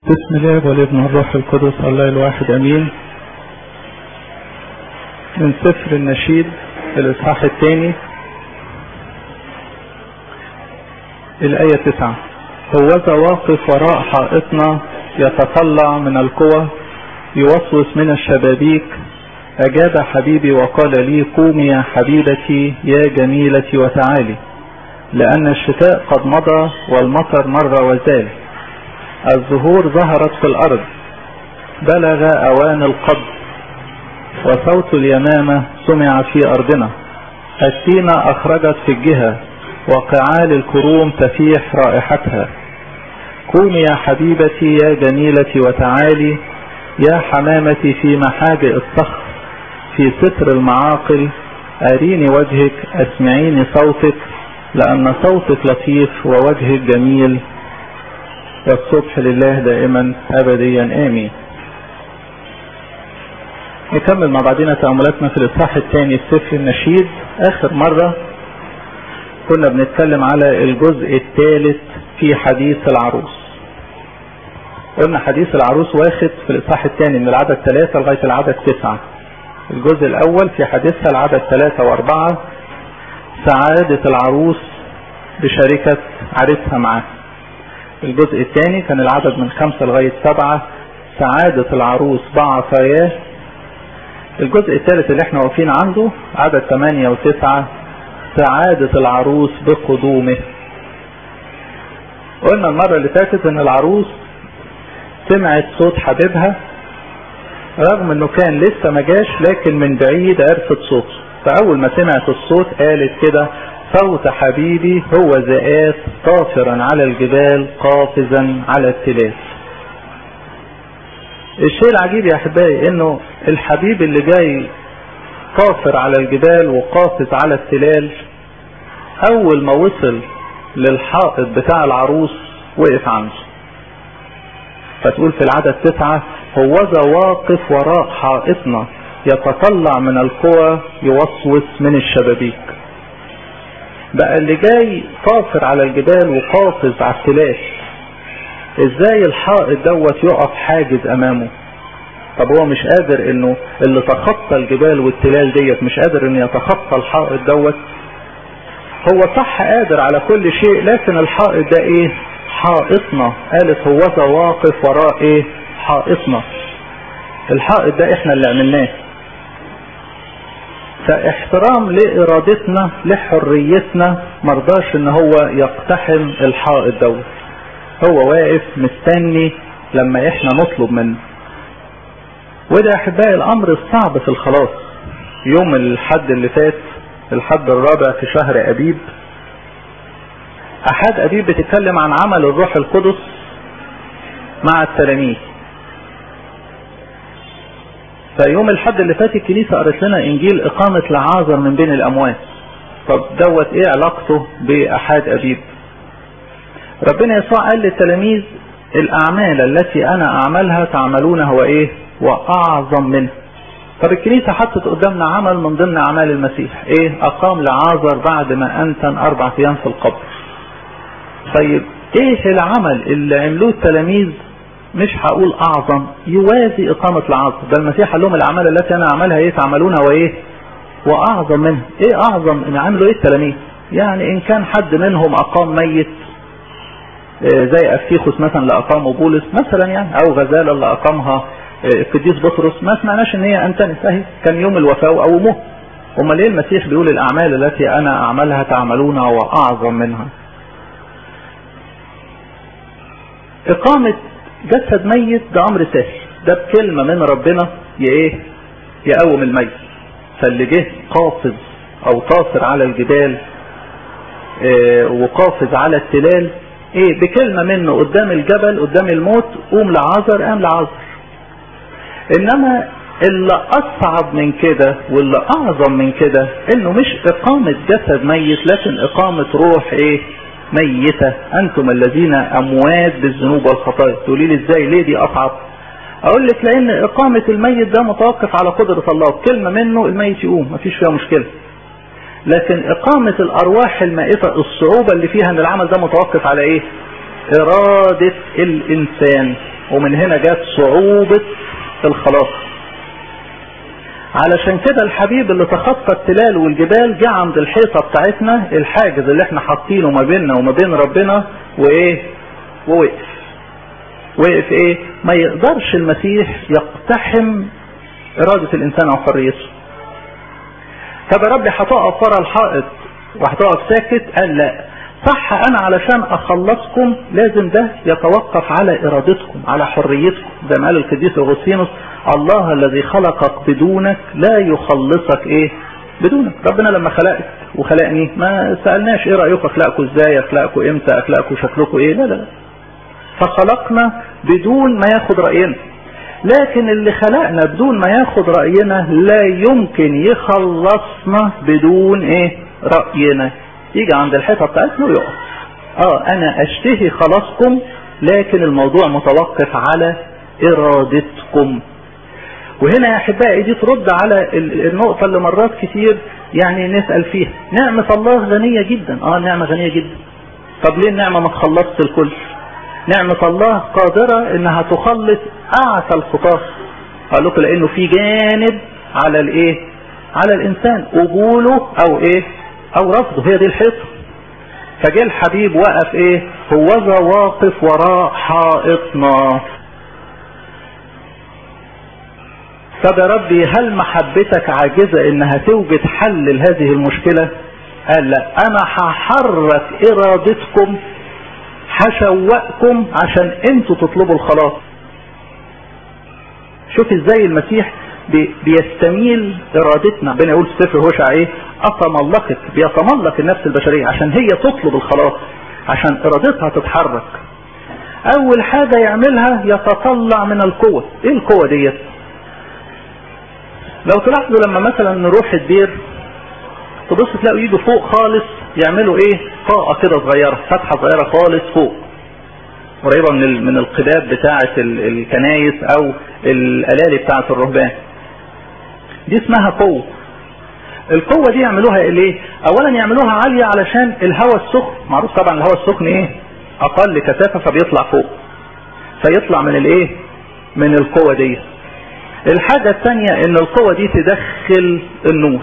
بسم الله والابن الروح القدس الله الواحد امين من سفر النشيد الاصحاح الثاني الايه تسعة هوذا واقف وراء حائطنا يتطلع من القوى يوسوس من الشبابيك اجاب حبيبي وقال لي قومي يا حبيبتي يا جميلتي وتعالي لان الشتاء قد مضى والمطر مر وزال الزهور ظهرت في الارض بلغ اوان القبض وصوت اليمامة سمع في ارضنا التينة اخرجت في الجهة وقعال الكروم تفيح رائحتها قومي يا حبيبتي يا جميلتي وتعالي يا حمامتي في محابئ الصخر في ستر المعاقل اريني وجهك اسمعيني صوتك لان صوتك لطيف ووجهك جميل والصبح لله دائما ابديا امين نكمل مع بعضنا تأملاتنا في الإصحاح الثاني في سفر النشيد آخر مرة كنا بنتكلم على الجزء الثالث في حديث العروس قلنا حديث العروس واخد في الإصحاح الثاني من العدد ثلاثة لغاية العدد تسعة الجزء الأول في حديثها العدد ثلاثة وأربعة سعادة العروس بشركة عريسها معاه الجزء الثاني كان العدد من خمسة لغاية سبعة سعادة العروس بعصاياه الجزء الثالث اللي احنا واقفين عنده عدد ثمانية وتسعة سعادة العروس بقدومه قلنا المرة اللي فاتت ان العروس سمعت صوت حبيبها رغم انه كان لسه ما جاش لكن من بعيد عرفت صوته فاول ما سمعت الصوت قالت كده صوت حبيبي هو زآت طافرا على الجبال قافزا على التلال الشيء العجيب يا احبائي انه الحبيب اللي جاي طافر على الجبال وقافز على التلال اول ما وصل للحائط بتاع العروس وقف عنده فتقول في العدد تسعة هوذا واقف وراء حائطنا يتطلع من القوى يوسوس من الشبابيك بقى اللي جاي طافر على الجبال وقافز على التلال ازاي الحائط دوت يقف حاجز امامه طب هو مش قادر انه اللي تخطى الجبال والتلال ديت مش قادر انه يتخطى الحائط دوت هو صح قادر على كل شيء لكن الحائط ده ايه حائطنا قالت هوذا واقف وراء ايه حائطنا الحائط ده احنا اللي عملناه فاحترام لارادتنا لحريتنا مرضاش ان هو يقتحم الحائط دوت هو واقف مستني لما احنا نطلب منه وده احبائي الامر الصعب في الخلاص يوم الحد اللي فات الحد الرابع في شهر ابيب احد ابيب بتتكلم عن عمل الروح القدس مع التلاميذ فيوم الحد اللي فات الكنيسة قرت لنا انجيل اقامة لعازر من بين الاموات طب دوت ايه علاقته باحد ابيب ربنا يسوع قال للتلاميذ الاعمال التي انا اعملها تعملونها وايه واعظم منها طب الكنيسة حطت قدامنا عمل من ضمن اعمال المسيح ايه اقام لعازر بعد ما انتن اربع ايام في القبر طيب ايه العمل اللي عملوه التلاميذ مش هقول اعظم يوازي اقامة العصر ده المسيح قال لهم الاعمال التي انا اعملها ايه تعملونها وايه واعظم منها ايه اعظم ان عملوا ايه التلاميذ يعني ان كان حد منهم اقام ميت زي افتيخوس مثلا اللي اقامه بولس مثلا يعني او غزالة اللي اقامها القديس بطرس ما سمعناش ان هي انتنس اهي كان يوم الوفاة وقوموه امال ليه المسيح بيقول الاعمال التي انا اعملها تعملونها واعظم منها اقامة جسد ميت ده امر سهل ده بكلمة من ربنا يا ايه يقوم الميت فاللي جه قافز او طافر على الجبال اه وقافز على التلال ايه بكلمة منه قدام الجبل قدام الموت قوم لعازر قام لعازر انما اللي اصعب من كده واللي اعظم من كده انه مش اقامة جسد ميت لكن اقامة روح ايه ميتة انتم الذين اموات بالذنوب والخطايا تقولي لي ازاي ليه دي اصعب اقول لك لان اقامة الميت ده متوقف على قدرة الله كلمة منه الميت يقوم مفيش فيها مشكلة لكن اقامة الارواح المائتة الصعوبة اللي فيها ان العمل ده متوقف على ايه ارادة الانسان ومن هنا جت صعوبة الخلاص علشان كده الحبيب اللي تخطى التلال والجبال جه عند الحيطة بتاعتنا الحاجز اللي احنا حاطينه ما بيننا وما بين ربنا وايه ووقف وقف ايه ما يقدرش المسيح يقتحم ارادة الانسان او حريته طب يا ربي هتقف ورا الحائط وهتقف ساكت قال لا صح انا علشان اخلصكم لازم ده يتوقف على ارادتكم على حريتكم زي ما قال القديس اغسطينوس الله الذي خلقك بدونك لا يخلصك ايه بدونك ربنا لما خلقك وخلقني ما سألناش ايه رأيك اخلقكم ازاي اخلقكم امتى اخلقكم شكلكم ايه لا لا فخلقنا بدون ما ياخد رأينا لكن اللي خلقنا بدون ما ياخد رأينا لا يمكن يخلصنا بدون ايه رأينا يجي عند الحيطة بتاعتنا ويقف اه انا اشتهي خلاصكم لكن الموضوع متوقف على ارادتكم وهنا يا احبائي دي ترد على النقطة اللي مرات كتير يعني نسأل فيها نعمة الله غنية جدا اه نعمة غنية جدا طب ليه النعمة ما تخلصش الكل نعمة الله قادرة انها تخلص اعتى الخطاة قال لكم لانه في جانب على الايه على الانسان قبوله او ايه او رفضه هي دي الحيطة فجاء الحبيب وقف ايه هوذا واقف وراء حائطنا طب يا ربي هل محبتك عاجزة انها توجد حل لهذه المشكلة قال لا انا هحرك ارادتكم هشوقكم عشان انتوا تطلبوا الخلاص شوف ازاي المسيح بي بيستميل ارادتنا ربنا يقول في سفر هوشع ايه اتملقت بيتملق النفس البشرية عشان هي تطلب الخلاص عشان ارادتها تتحرك اول حاجة يعملها يتطلع من القوة ايه القوة ديت لو تلاحظوا لما مثلا نروح الدير تبص تلاقوا يجوا فوق خالص يعملوا ايه طاقة كده صغيرة فتحة صغيرة خالص فوق قريبة من من القباب بتاعة الكنايس او الالالي بتاعة الرهبان دي اسمها قوة القوة دي يعملوها ليه اولا يعملوها عالية علشان الهواء السخن معروف طبعا الهواء السخن ايه اقل كثافة فبيطلع فوق فيطلع من الايه من القوة دي الحاجة الثانية ان القوة دي تدخل النور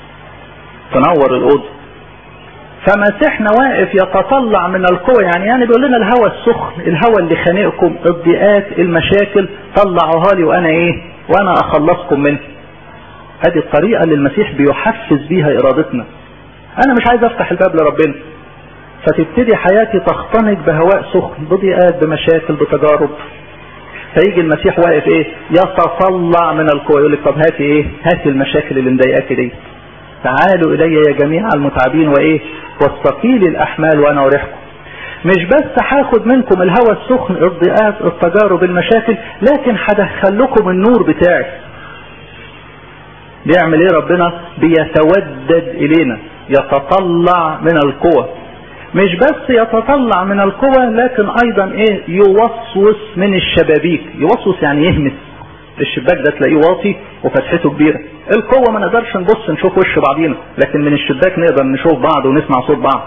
تنور الأوضة فمسيحنا واقف يتطلع من القوة يعني يعني بيقول لنا الهوى السخن الهوى اللي خانقكم الضيقات المشاكل طلعوها لي وانا ايه وانا اخلصكم منه هذه الطريقة اللي المسيح بيحفز بيها ارادتنا انا مش عايز افتح الباب لربنا فتبتدي حياتي تختنق بهواء سخن بضيقات بمشاكل بتجارب فيجي المسيح واقف ايه يتطلع من القوة يقول لك طب هاتي ايه هاتي المشاكل اللي مضايقاكي دي تعالوا الي يا جميع المتعبين وايه والثقيل الاحمال وانا اريحكم مش بس هاخد منكم الهوى السخن الضيقات التجارب المشاكل لكن هدخل لكم النور بتاعي بيعمل ايه ربنا بيتودد الينا يتطلع من القوى مش بس يتطلع من القوى لكن ايضا ايه يوسوس من الشبابيك يوسوس يعني يهمس الشباك ده تلاقيه واطي وفتحته كبيرة القوة ما نقدرش نبص نشوف وش بعضينا لكن من الشباك نقدر نشوف بعض ونسمع صوت بعض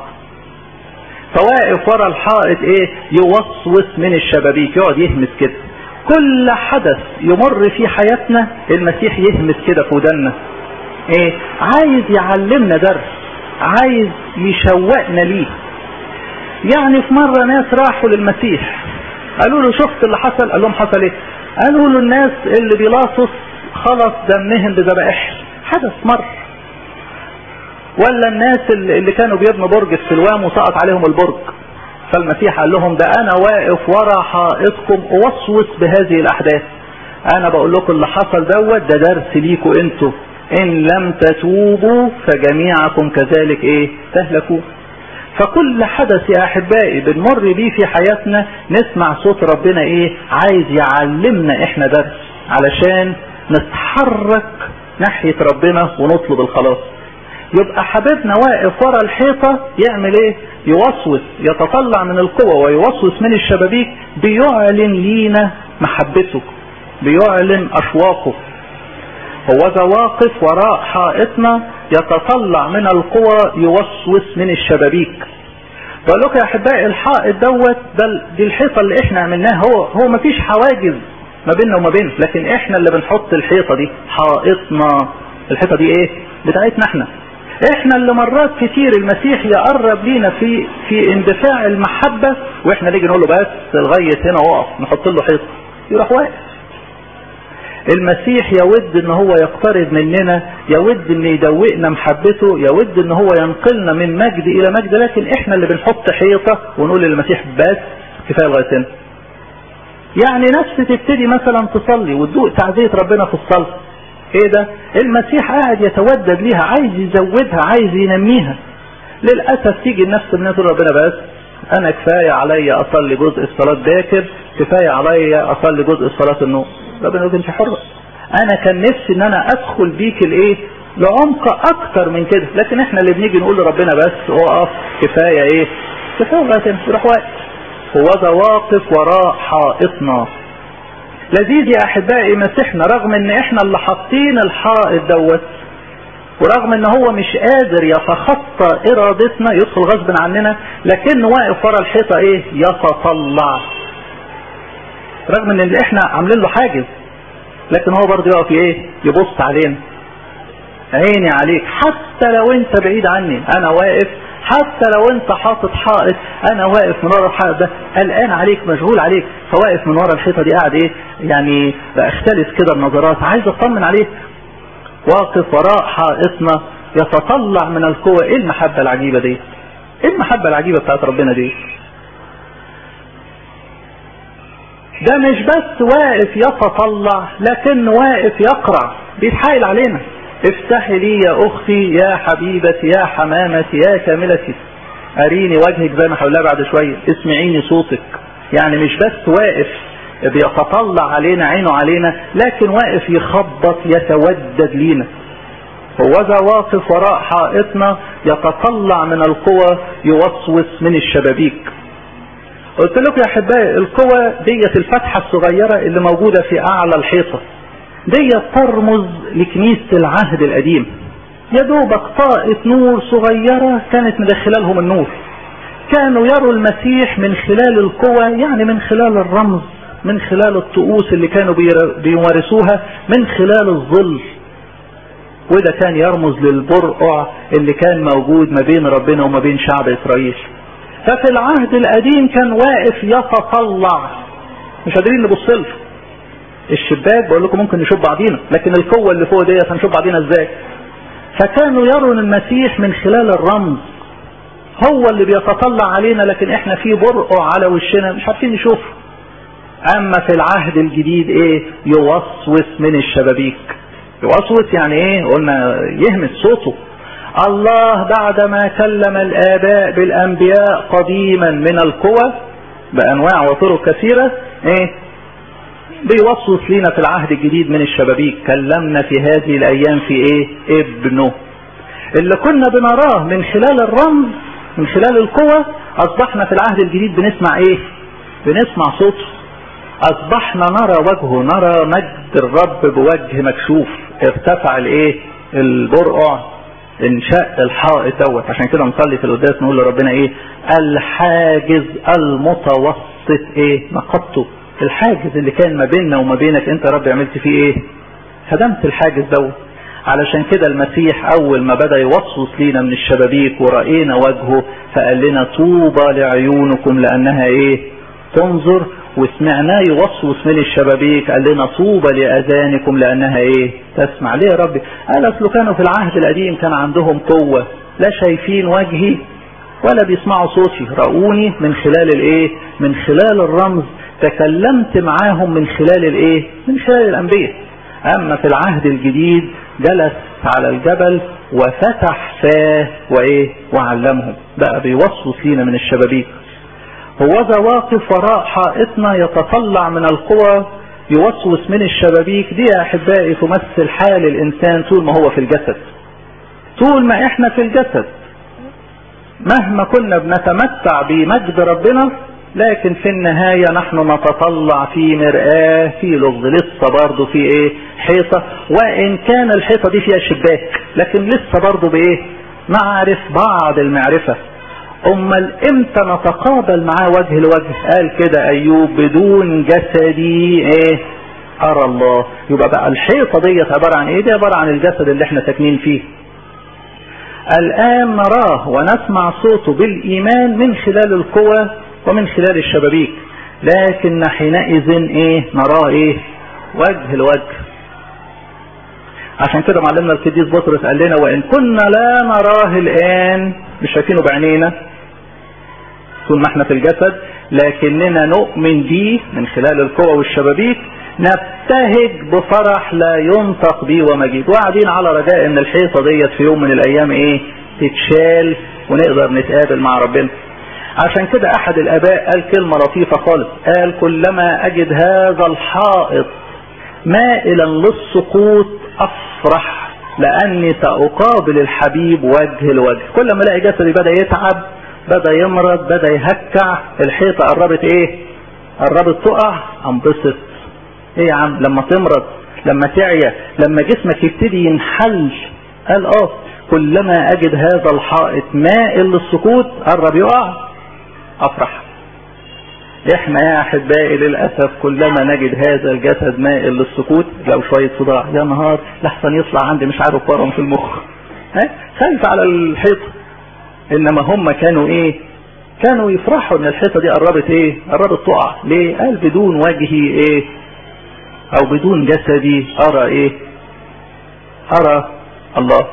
فواقف ورا الحائط ايه يوسوس من الشبابيك يقعد يهمس كده كل حدث يمر في حياتنا المسيح يهمس كده في ودنا ايه عايز يعلمنا درس عايز يشوقنا ليه يعني في مرة ناس راحوا للمسيح قالوا له شفت اللي حصل قال لهم حصل ايه قالوا له الناس اللي بيلاطس خلص دمهم بذبائح حدث مر ولا الناس اللي كانوا بيبنوا برج السلوام وسقط عليهم البرج فالمسيح قال لهم ده انا واقف ورا حائطكم اوسوس بهذه الاحداث انا بقول لكم اللي حصل دوت ده درس ليكوا انتوا ان لم تتوبوا فجميعكم كذلك ايه تهلكوا فكل حدث يا احبائي بنمر بيه في حياتنا نسمع صوت ربنا ايه عايز يعلمنا احنا درس علشان نتحرك ناحية ربنا ونطلب الخلاص يبقى حبيبنا واقف ورا الحيطة يعمل ايه يوسوس يتطلع من القوة ويوسوس من الشبابيك بيعلن لينا محبته بيعلن اشواقه هو ذا واقف وراء حائطنا يتطلع من القوى يوسوس من الشبابيك بقول لكم يا احبائي الحائط دوت ده دي الحيطه اللي احنا عملناها هو هو ما فيش حواجز ما بيننا وما بينه لكن احنا اللي بنحط الحيطه دي حائطنا الحيطه دي ايه بتاعتنا احنا احنا اللي مرات كتير المسيح يقرب لينا في في اندفاع المحبه واحنا نيجي نقول له بس لغايه هنا اقف نحط له حيطه يروح واقف المسيح يود ان هو يقترب مننا يود ان يدوقنا محبته يود ان هو ينقلنا من مجد الى مجد لكن احنا اللي بنحط حيطة ونقول للمسيح بس كفاية لغاية هنا يعني نفس تبتدي مثلا تصلي وتدوق تعزية ربنا في الصلاة ايه ده المسيح قاعد يتودد ليها عايز يزودها عايز ينميها للأسف تيجي النفس من تقول ربنا بس انا كفاية عليا اصلي جزء الصلاة باكر كفاية عليا اصلي جزء الصلاة النوم ربنا يقول انت حرة انا كان نفسي ان انا ادخل بيك الايه لعمق اكتر من كده لكن احنا اللي بنيجي نقول لربنا بس اقف كفاية ايه كفاية لغاية يروح واقف هو ده واقف وراء حائطنا لذيذ يا احبائي مسيحنا رغم ان احنا اللي حاطين الحائط دوت ورغم ان هو مش قادر يتخطى ارادتنا يدخل غصب عننا لكنه واقف ورا الحيطه ايه يتطلع رغم ان اللي احنا عاملين له حاجز لكن هو برضه يقف ايه يبص علينا عيني عليك حتى لو انت بعيد عني انا واقف حتى لو انت حاطط حائط انا واقف من ورا الحائط ده قلقان عليك مشغول عليك فواقف من ورا الحيطه دي قاعد ايه يعني بختلف كده النظرات عايز اطمن عليك واقف وراء حائطنا يتطلع من القوة ايه المحبة العجيبة دي ايه المحبة العجيبة بتاعت ربنا دي ده مش بس واقف يتطلع لكن واقف يقرع بيتحايل علينا افتحي لي يا اختي يا حبيبتي يا حمامتي يا كاملتي اريني وجهك زي ما هقولها بعد شوية اسمعيني صوتك يعني مش بس واقف بيتطلع علينا عينه علينا لكن واقف يخبط يتودد لينا هو ذا واقف وراء حائطنا يتطلع من القوى يوسوس من الشبابيك قلت لكم يا احبائي القوى ديت الفتحه الصغيره اللي موجوده في اعلى الحيطه ديت ترمز لكنيسه العهد القديم يا دوبك طاقه نور صغيره كانت مدخله لهم النور كانوا يروا المسيح من خلال القوى يعني من خلال الرمز من خلال الطقوس اللي كانوا بيمارسوها من خلال الظل وده كان يرمز للبرقع اللي كان موجود ما بين ربنا وما بين شعب اسرائيل ففي العهد القديم كان واقف يتطلع مش قادرين نبص له الشباك بقول لكم ممكن نشوف بعضينا لكن القوه اللي فوق ديت هنشوف بعضينا ازاي فكانوا يرون المسيح من خلال الرمز هو اللي بيتطلع علينا لكن احنا في برقع على وشنا مش عارفين نشوفه اما في العهد الجديد ايه يوسوس من الشبابيك يوسوس يعني ايه قلنا يهمس صوته الله بعدما كلم الاباء بالانبياء قديما من القوى بانواع وطرق كثيرة ايه بيوسوس لينا في العهد الجديد من الشبابيك كلمنا في هذه الايام في ايه ابنه اللي كنا بنراه من خلال الرمز من خلال القوى اصبحنا في العهد الجديد بنسمع ايه بنسمع صوته اصبحنا نرى وجهه نرى مجد الرب بوجه مكشوف ارتفع الايه البرقع انشاء الحائط دوت عشان كده نصلي في القداس نقول لربنا ايه الحاجز المتوسط ايه نقضته الحاجز اللي كان ما بيننا وما بينك انت يا رب عملت فيه ايه هدمت الحاجز دوت علشان كده المسيح اول ما بدا يوصوص لينا من الشبابيك ورأينا وجهه فقال لنا طوبى لعيونكم لانها ايه تنظر وسمعناه يوسوس من الشبابيك قال لنا طوبى لاذانكم لانها ايه تسمع ليه يا ربي قال اصل كانوا في العهد القديم كان عندهم قوه لا شايفين وجهي ولا بيسمعوا صوتي رأوني من خلال الايه من خلال الرمز تكلمت معاهم من خلال الايه من خلال الانبياء اما في العهد الجديد جلس على الجبل وفتح فاه وايه وعلمهم بقى بيوسوس لينا من الشبابيك هو ذا واقف وراء حائطنا يتطلع من القوى يوسوس من الشبابيك دي يا احبائي تمثل حال الانسان طول ما هو في الجسد طول ما احنا في الجسد مهما كنا بنتمتع بمجد ربنا لكن في النهاية نحن نتطلع في مرآة في لغز لسه برضه في ايه حيطة وان كان الحيطة دي فيها شباك لكن لسه برضه بايه نعرف بعض المعرفة امال امتى نتقابل معاه وجه لوجه قال كده ايوب بدون جسدي ايه ارى الله يبقى بقى الحيطه ديت عباره عن ايه دي عباره عن الجسد اللي احنا ساكنين فيه الان نراه ونسمع صوته بالايمان من خلال القوى ومن خلال الشبابيك لكن حينئذ ايه نراه ايه وجه لوجه عشان كده معلمنا القديس بطرس قال لنا وان كنا لا نراه الان مش شايفينه بعينينا طول ما احنا في الجسد لكننا نؤمن به من خلال القوى والشبابيك نبتهج بفرح لا ينطق به ومجيد وقاعدين على رجاء ان الحيطه ديت في يوم من الايام ايه تتشال ونقدر نتقابل مع ربنا عشان كده احد الاباء قال كلمه لطيفه خالص قال كلما اجد هذا الحائط مائلا للسقوط افرح لاني ساقابل الحبيب وجه لوجه كل ما الاقي جسدي بدا يتعب بدا يمرض بدا يهكع الحيطه قربت ايه قربت تقع انبسط ايه يا عم لما تمرض لما تعيا لما جسمك يبتدي ينحل قال اه كلما اجد هذا الحائط مائل للسقوط قرب يقع افرح احنا يا احبائي للاسف كلما نجد هذا الجسد مائل للسقوط لو شويه صداع يا نهار لحسن يطلع عندي مش عارف ورم في المخ ها خايف على الحيطه انما هم كانوا ايه كانوا يفرحوا ان الحيطه دي قربت ايه قربت تقع ليه قال بدون وجهي ايه او بدون جسدي ارى ايه ارى الله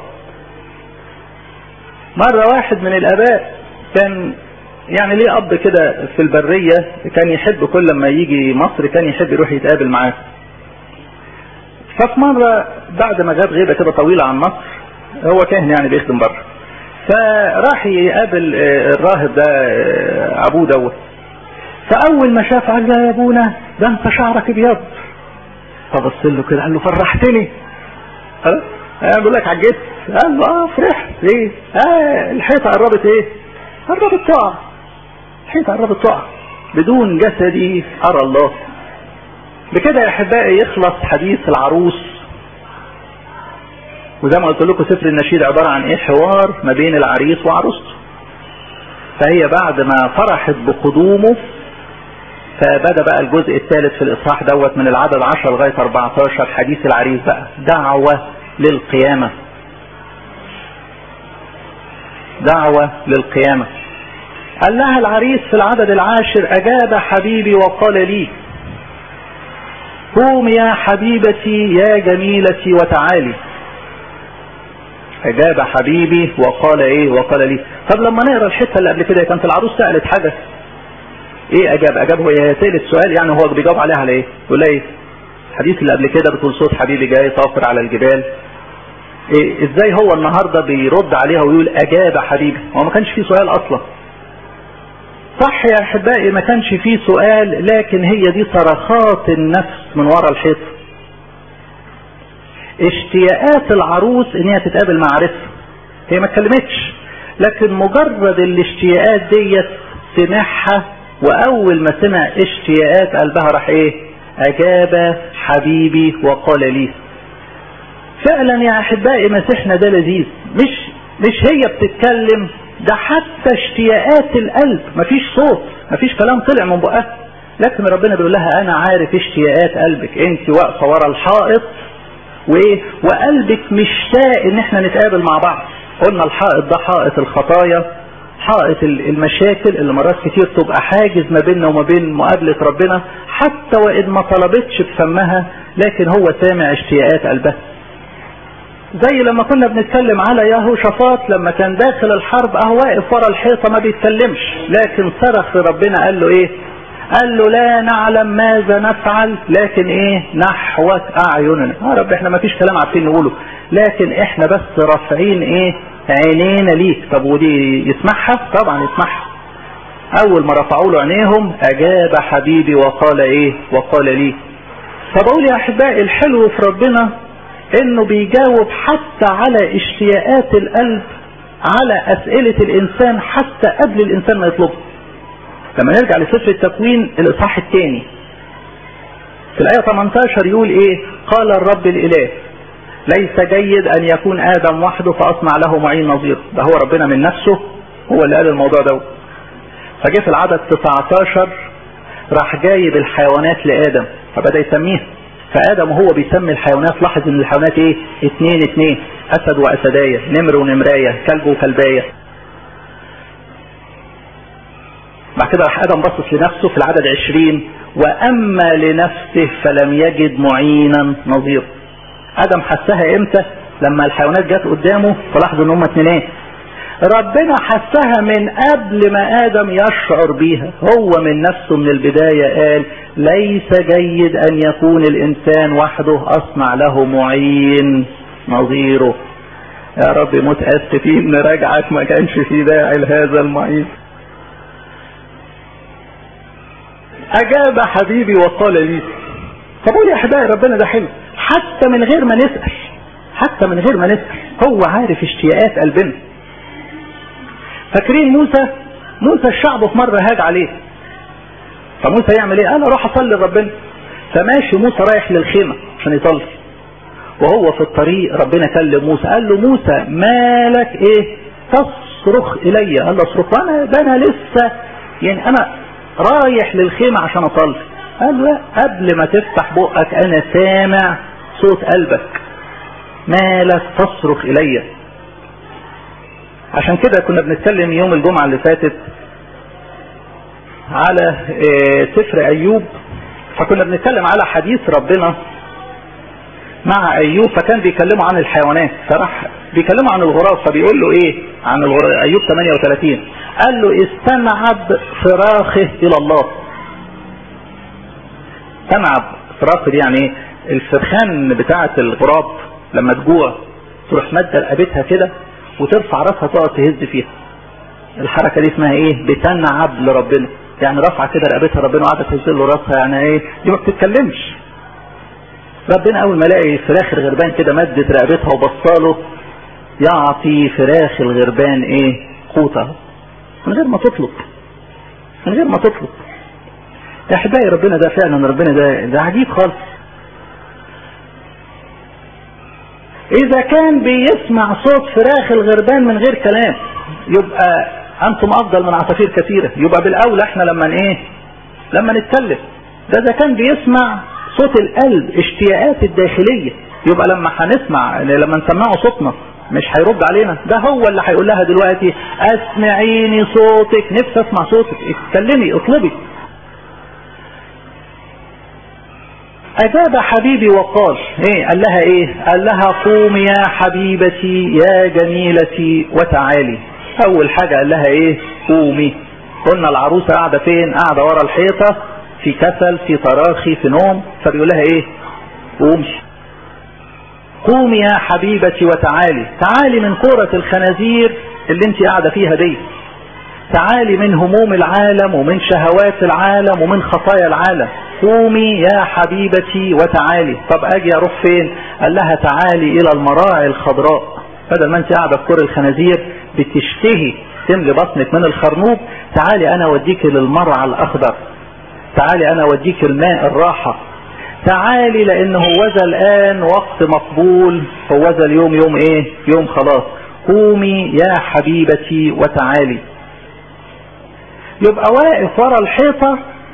مرة واحد من الاباء كان يعني ليه اب كده في البرية كان يحب كل ما يجي مصر كان يحب يروح يتقابل معاه ففي مرة بعد ما جاب غيبة كده طويلة عن مصر هو كاهن يعني بيخدم بره فراح يقابل الراهب ده ابوه دوت فاول ما شاف قال له يا ابونا ده انت شعرك ابيض فبص له كده قال له فرحتني ها انا بقول لك عجبت قال له اه فرحت ليه اه الحيطه قربت ايه قربت تقع الحيطه قربت تقع بدون جسدي ارى الله بكده يا احبائي يخلص حديث العروس وزي ما قلت لكم سفر النشيد عبارة عن ايه حوار ما بين العريس وعروسته فهي بعد ما فرحت بقدومه فبدا بقى الجزء الثالث في الاصحاح دوت من العدد 10 لغايه 14 حديث العريس بقى دعوه للقيامه دعوه للقيامه قال لها العريس في العدد العاشر اجاب حبيبي وقال لي قوم يا حبيبتي يا جميلتي وتعالي اجاب حبيبي وقال ايه وقال لي طب لما نقرا الحته اللي قبل كده كانت العروس سالت حاجه ايه اجاب اجاب هو سالت سؤال يعني هو بيجاوب عليها على ايه يقول ايه الحديث اللي قبل كده بتقول صوت حبيبي جاي طافر على الجبال إيه ازاي هو النهارده بيرد عليها ويقول اجاب حبيبي هو ما كانش فيه سؤال اصلا صح يا احبائي ما كانش فيه سؤال لكن هي دي صرخات النفس من وراء الحيط اشتياقات العروس ان هي تتقابل مع عريسها هي ما اتكلمتش لكن مجرد الاشتياقات ديت سمعها واول ما سمع اشتياقات قلبها راح ايه اجاب حبيبي وقال لي فعلا يا احبائي مسيحنا ده لذيذ مش مش هي بتتكلم ده حتى اشتياقات القلب مفيش صوت مفيش كلام طلع من بقها لكن ربنا بيقول لها انا عارف اشتياقات قلبك انت واقفه ورا الحائط وايه وقلبك مشتاق ان احنا نتقابل مع بعض قلنا الحائط ده حائط الخطايا حائط المشاكل اللي مرات كتير تبقى حاجز ما بيننا وما بين مقابلة ربنا حتى وإن ما طلبتش بفمها لكن هو سامع اشتياقات قلبها زي لما كنا بنتكلم على ياهو شفاط لما كان داخل الحرب اهو واقف ورا الحيطه ما بيتكلمش لكن صرخ لربنا قال له ايه قال له لا نعلم ماذا نفعل لكن ايه نحوك اعيننا يا رب احنا ما فيش كلام عارفين نقوله لكن احنا بس رافعين ايه عينينا ليك طب ودي يسمعها طبعا يسمعها اول ما رفعوا له عينيهم اجاب حبيبي وقال ايه وقال لي فبقول يا احبائي الحلو في ربنا انه بيجاوب حتى على اشتياقات القلب على اسئلة الانسان حتى قبل الانسان ما يطلبها لما نرجع لسفر التكوين الاصحاح الثاني في الايه 18 يقول ايه قال الرب الاله ليس جيد ان يكون ادم وحده فاصنع له معين نظير ده هو ربنا من نفسه هو اللي قال الموضوع ده فجه في العدد 19 راح جايب الحيوانات لآدم فبدأ يسميها فآدم وهو بيسمي الحيوانات لاحظ ان الحيوانات ايه اتنين اتنين اسد واسداية نمر ونمراية كلب وكلباية بعد كده راح ادم بصص لنفسه في العدد عشرين واما لنفسه فلم يجد معينا نظير ادم حسها امتى لما الحيوانات جت قدامه فلاحظوا ان هم اتنين ربنا حسها من قبل ما ادم يشعر بيها هو من نفسه من البداية قال ليس جيد ان يكون الانسان وحده اصنع له معين نظيره يا رب متأسفين نراجعك ما كانش في داعي لهذا المعين اجاب حبيبي وقال لي فبقول يا احبائي ربنا ده حلو حتى من غير ما نسأل حتى من غير ما نسأل هو عارف اشتياقات قلبنا فاكرين موسى موسى الشعب في مرة هاج عليه فموسى يعمل ايه انا اروح اصلي لربنا فماشي موسى رايح للخيمة عشان يصلي وهو في الطريق ربنا كلم موسى قال له موسى مالك ايه تصرخ الي قال له اصرخ وانا ده انا لسه يعني انا رايح للخيمة عشان اصلي قال لا قبل ما تفتح بقك انا سامع صوت قلبك مالك تصرخ الي عشان كده كنا بنتكلم يوم الجمعة اللي فاتت على سفر ايوب فكنا بنتكلم على حديث ربنا مع ايوب فكان بيكلموا عن الحيوانات فراح بيكلموا عن الغراب فبيقول له ايه عن الغراب ايوب 38 قال له استنعب فراخه الى الله استنعب فراخه دي يعني ايه الفرخان بتاعه الغراب لما تجوع تروح مادة رقبتها كده وترفع راسها تقعد تهز فيها الحركة دي اسمها ايه بتنعب لربنا يعني رفع كده رقبتها ربنا وقعدت تهز له راسها يعني ايه دي ما بتتكلمش ربنا اول ما الاقي فراخ الغربان كده مدت رقبتها وبصاله يعطي فراخ الغربان ايه قوتها من غير ما تطلب من غير ما تطلب يا احبائي ربنا ده فعلا ربنا ده ده عجيب خالص اذا كان بيسمع صوت فراخ الغربان من غير كلام يبقى انتم افضل من عصافير كثيرة يبقى بالاولى احنا لما ايه لما نتكلم ده اذا كان بيسمع صوت القلب اشتياقات الداخلية يبقى لما هنسمع لما نسمعه صوتنا مش هيرد علينا ده هو اللي هيقول لها دلوقتي اسمعيني صوتك نفسي اسمع صوتك اتكلمي اطلبي اجاب حبيبي وقال ايه قال لها ايه قال لها قومي يا حبيبتي يا جميلتي وتعالي اول حاجة قال لها ايه قومي قلنا العروسة قاعدة فين قاعدة ورا الحيطة في كسل في تراخي في نوم فبيقول لها ايه قومي قومي يا حبيبتي وتعالي تعالي من كرة الخنازير اللي انت قاعدة فيها دي تعالي من هموم العالم ومن شهوات العالم ومن خطايا العالم قومي يا حبيبتي وتعالي طب اجي اروح فين قال لها تعالي الى المراعي الخضراء بدل ما انت قاعدة في كرة الخنازير بتشتهي تملي بطنك من الخرنوب تعالي انا اوديك للمرعى الاخضر تعالي انا اوديك الماء الراحة تعالي لان هوذا الان وقت مقبول هوذا اليوم يوم ايه يوم خلاص قومي يا حبيبتي وتعالي يبقى واقف ورا الحيطة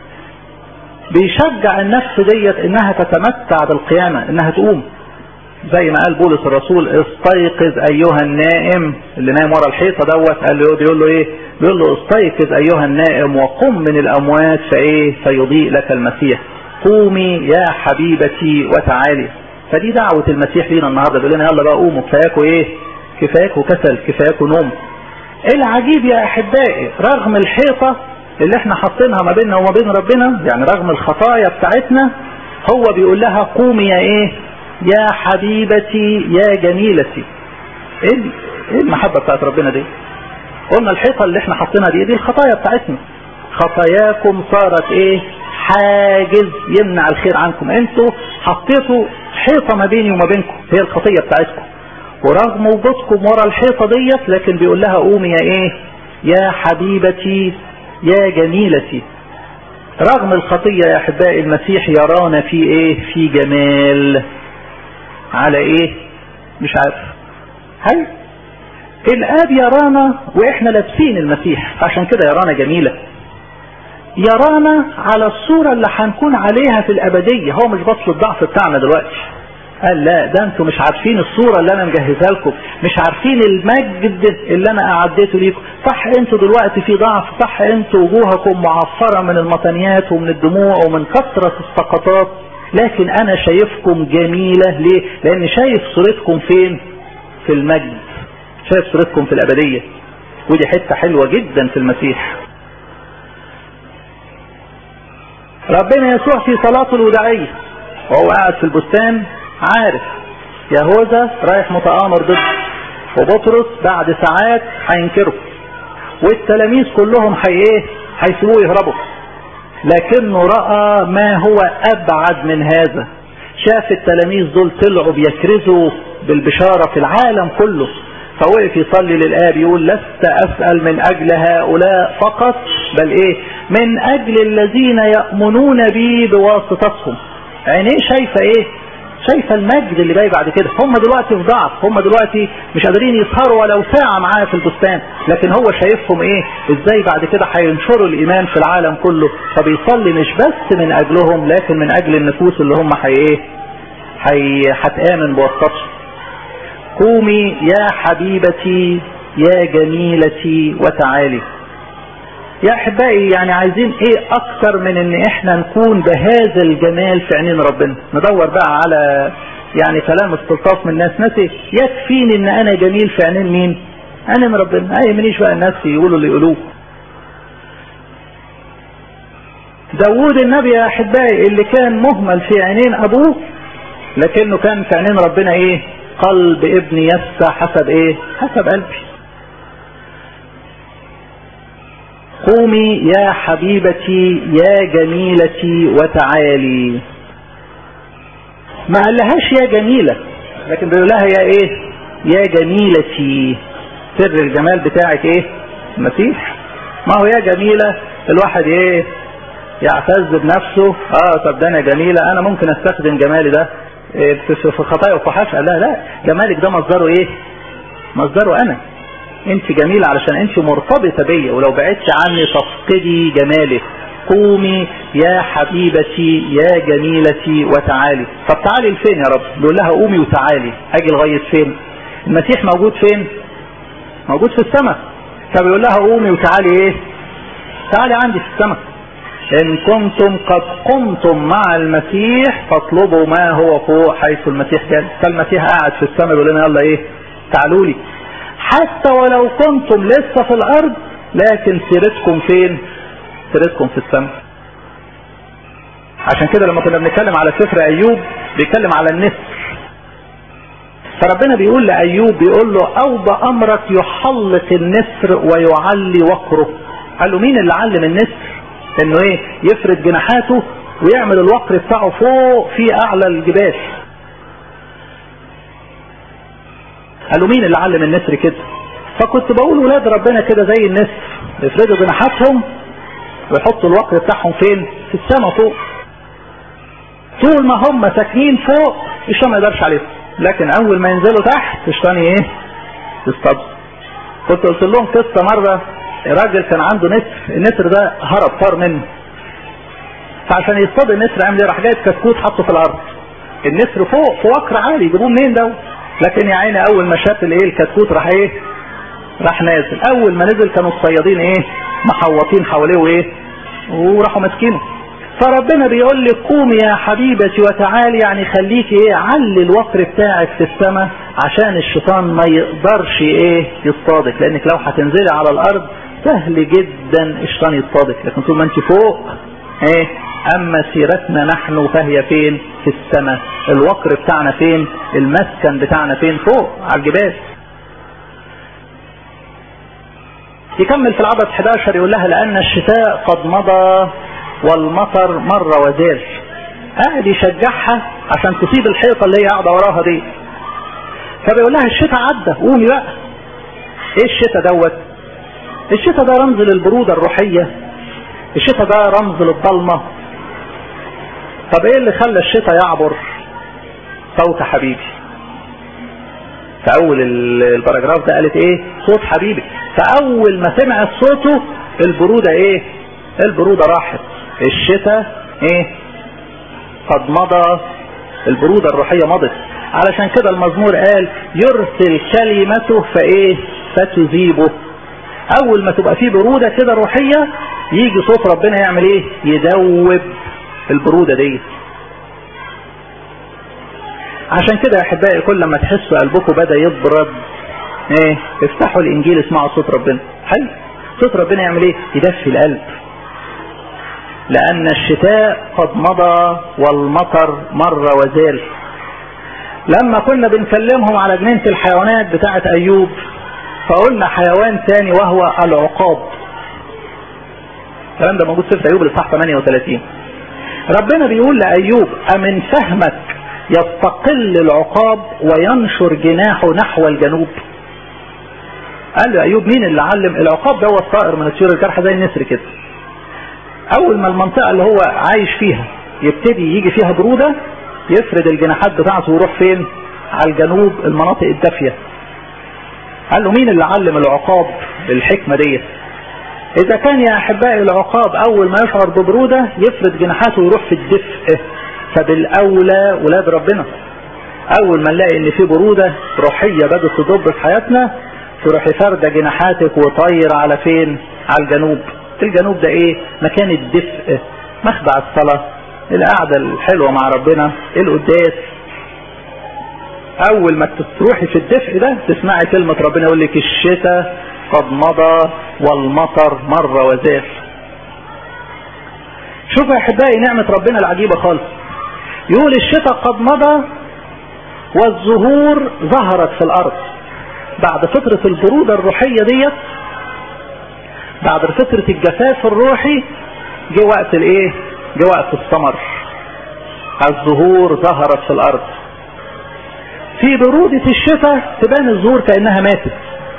بيشجع النفس ديت انها تتمتع بالقيامة انها تقوم زي ما قال بولس الرسول استيقظ ايها النائم اللي نايم ورا الحيطة دوت قال له بيقول له ايه بيقول له استيقظ ايها النائم وقم من الاموات فايه فيضيء لك المسيح قومي يا حبيبتي وتعالي فدي دعوة المسيح لينا النهاردة بيقول لنا يلا بقى قوموا كفاياكوا ايه كفاياكوا كسل كفاياكوا نوم العجيب يا احبائي رغم الحيطة اللي احنا حاطينها ما بيننا وما بين ربنا يعني رغم الخطايا بتاعتنا هو بيقول لها قومي يا ايه يا حبيبتي يا جميلتي ايه ايه المحبة بتاعت ربنا دي قلنا الحيطة اللي احنا حاطينها دي دي الخطايا بتاعتنا خطاياكم صارت ايه حاجز يمنع الخير عنكم انتوا حطيتوا حيطة ما بيني وما بينكم هي الخطية بتاعتكم ورغم وجودكم ورا الحيطة ديت لكن بيقول لها قومي يا ايه يا حبيبتي يا جميلتي رغم الخطية يا احبائي المسيح يرانا في ايه في جمال على ايه مش عارف هل الاب يرانا واحنا لابسين المسيح عشان كده يرانا جميله يرانا على الصوره اللي هنكون عليها في الابديه هو مش بطل الضعف بتاعنا دلوقتي قال لا ده انتوا مش عارفين الصورة اللي انا مجهزها لكم مش عارفين المجد اللي انا اعديته ليكم صح انتوا دلوقتي في ضعف صح انتوا وجوهكم معفرة من المطنيات ومن الدموع ومن كثرة السقطات لكن انا شايفكم جميلة ليه لان شايف صورتكم فين في المجد شايف صورتكم في الابدية ودي حتة حلوة جدا في المسيح ربنا يسوع في صلاته الوداعية وهو قاعد في البستان عارف يهوذا رايح متآمر ضده وبطرس بعد ساعات هينكره والتلاميذ كلهم هي ايه هيسيبوه يهربوا لكنه رأى ما هو أبعد من هذا شاف التلاميذ دول طلعوا بيكرزوا بالبشارة في العالم كله فوقف يصلي للآب يقول لست أسأل من أجل هؤلاء فقط بل إيه من أجل الذين يأمنون بي بواسطتهم عينيه شايفة إيه شايفه المجد اللي جاي بعد كده هم دلوقتي في ضعف هم دلوقتي مش قادرين يسهروا ولو ساعة معاه في البستان لكن هو شايفهم ايه ازاي بعد كده هينشروا الايمان في العالم كله فبيصلي مش بس من اجلهم لكن من اجل النفوس اللي هم حي ايه حي هتآمن بواسطتهم قومي يا حبيبتي يا جميلتي وتعالي يا احبائي يعني عايزين ايه اكتر من ان احنا نكون بهذا الجمال في عينين ربنا ندور بقى على يعني كلام استلطاف من الناس ناس يكفيني ان انا جميل في عينين مين انا من ربنا اي منيش بقى الناس يقولوا اللي يقولوه داوود النبي يا احبائي اللي كان مهمل في عينين ابوه لكنه كان في عينين ربنا ايه قلب ابني يسع حسب ايه حسب قلبي قومي يا حبيبتي يا جميلتي وتعالي ما قالهاش يا جميلة لكن بيقول لها يا ايه يا جميلتي سر الجمال بتاعك ايه المسيح ما هو يا جميلة الواحد ايه يعتز بنفسه اه طب ده انا جميلة انا ممكن استخدم جمالي ده إيه في خطايا وفحاش لا لا جمالك ده مصدره ايه مصدره انا انت جميلة علشان انت مرتبطة بيا ولو بعدت عني تفقدي جمالك قومي يا حبيبتي يا جميلتي وتعالي طب تعالي لفين يا رب بيقول لها قومي وتعالي اجي لغاية فين المسيح موجود فين موجود في السماء فبيقول لها قومي وتعالي ايه تعالي عندي في السماء ان كنتم قد قمتم مع المسيح فاطلبوا ما هو فوق حيث المسيح جالس فالمسيح قاعد في السماء بيقول لنا يلا ايه تعالوا لي حتى ولو كنتم لسه في الارض لكن سيرتكم فين سيرتكم في السماء عشان كده لما كنا بنتكلم على سفر ايوب بيتكلم على النسر فربنا بيقول لايوب بيقول له اوضى امرك يحلق النسر ويعلي وقره قال له مين اللي علم النسر انه ايه يفرد جناحاته ويعمل الوقر بتاعه فوق في اعلى الجبال قالوا مين اللي علم النسر كده فكنت بقول ولاد ربنا كده زي النسر يفردوا جناحاتهم ويحطوا الوقر بتاعهم فين في السماء فوق طول ما هم ساكنين فوق الشيطان ما يقدرش عليهم لكن اول ما ينزلوا تحت الشيطان ايه يصطاد كنت قلت لهم قصه مره راجل كان عنده نسر النسر ده هرب طار منه فعشان يصطاد النسر عمل ايه راح جايب كتكوت حطه في الارض النسر فوق في وقر عالي يجيبوه منين ده لكن يا عيني اول ما شاف الايه الكتكوت راح ايه راح نازل اول ما نزل كانوا الصيادين ايه محوطين حواليه وايه وراحوا ماسكينه فربنا بيقول لك قومي يا حبيبتي وتعالي يعني خليكي ايه علي الوقر بتاعك في السماء عشان الشيطان ما يقدرش ايه يصطادك لانك لو هتنزلي على الارض سهل جدا الشيطان يصطادك لكن طول ما انت فوق ايه اما سيرتنا نحن فهي فين في السماء الوقر بتاعنا فين المسكن بتاعنا فين فوق على الجبال يكمل في العدد 11 يقول لها لان الشتاء قد مضى والمطر مر وزال قاعد يشجعها عشان تصيب الحيطه اللي هي قاعده وراها دي فبيقول لها الشتاء عدى قومي بقى ايه الشتاء دوت الشتاء ده رمز للبروده الروحيه الشتاء ده رمز للضلمه طب ايه اللي خلى الشتاء يعبر صوت حبيبي في اول الباراجراف ده قالت ايه صوت حبيبي فاول ما سمعت صوته البرودة ايه البرودة راحت الشتاء ايه قد مضى البرودة الروحية مضت علشان كده المزمور قال يرسل كلمته فايه فتذيبه اول ما تبقى فيه برودة كده روحية يجي صوت ربنا يعمل ايه يدوب البرودة دي عشان كده يا احبائي كل ما تحسوا قلبكم بدا يبرد ايه افتحوا الانجيل اسمعوا صوت ربنا حلو صوت ربنا يعمل ايه يدفي القلب لان الشتاء قد مضى والمطر مر وزال لما كنا بنكلمهم على جنينة الحيوانات بتاعة ايوب فقلنا حيوان تاني وهو العقاب الكلام ده موجود في ايوب الاصحاح 38 ربنا بيقول لايوب امن فهمك يستقل العقاب وينشر جناحه نحو الجنوب قال له ايوب مين اللي علم العقاب ده هو الطائر من الطيور الجارحه زي النسر كده اول ما المنطقه اللي هو عايش فيها يبتدي يجي فيها بروده يفرد الجناحات بتاعته ويروح فين على الجنوب المناطق الدافيه قال له مين اللي علم العقاب الحكمه ديت اذا كان يا احبائي العقاب اول ما يشعر ببروده يفرد جناحاته ويروح في الدفء فبالاولى ولاد ربنا اول ما نلاقي ان في بروده روحيه بدات تضب في حياتنا تروحي فارده جناحاتك وطير على فين على الجنوب الجنوب ده ايه مكان الدفء مخدع الصلاه القعده الحلوه مع ربنا القداس اول ما تروحي في الدفء ده تسمعي كلمه ربنا يقول لك الشتاء قد مضى والمطر مر وزال شوفوا يا احبائي نعمه ربنا العجيبه خالص يقول الشتاء قد مضى والزهور ظهرت في الارض بعد فترة البرودة الروحية ديت بعد فترة الجفاف الروحي جه وقت الايه جه وقت الثمر الزهور ظهرت في الارض في برودة الشتاء تبان الزهور كأنها ماتت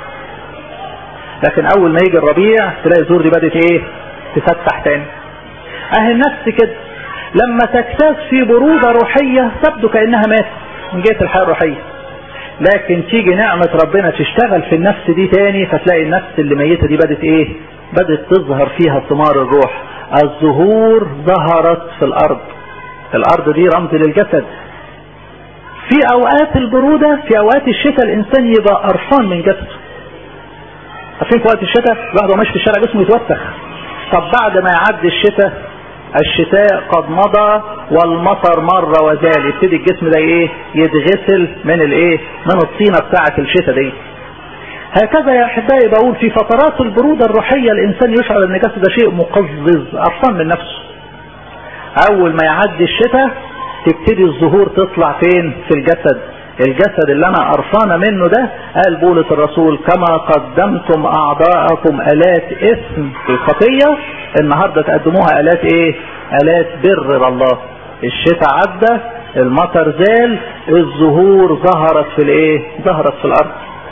لكن اول ما يجي الربيع تلاقي الزهور دي بدت ايه تفتح تاني اهي النفس كده لما تجتاز في برودة روحية تبدو كأنها ماتت من جهة الحياة الروحية لكن تيجي نعمة ربنا تشتغل في النفس دي تاني فتلاقي النفس اللي ميتة دي بدت ايه بدت تظهر فيها ثمار الروح الزهور ظهرت في الارض الارض دي رمز للجسد في اوقات البرودة في اوقات الشتاء الانسان يبقى قرفان من جسده عارفين في وقت الشتاء الواحد ماشي في الشارع جسمه يتوسخ طب بعد ما يعدي الشتاء الشتاء قد مضى والمطر مر وزال يبتدي الجسم ده ايه يتغسل من الايه من الطينة بتاعة الشتاء دي هكذا يا احبائي بقول في فترات البرودة الروحية الانسان يشعر ان جسده شيء مقزز قرفان من نفسه اول ما يعدي الشتاء تبتدي الزهور تطلع فين في الجسد الجسد اللي انا قرفانه منه ده قال بولس الرسول كما قدمتم اعضاءكم الات اسم في الخطيه النهارده تقدموها الات ايه الات بر الله الشتاء عدى المطر زال الزهور ظهرت في الايه ظهرت في الارض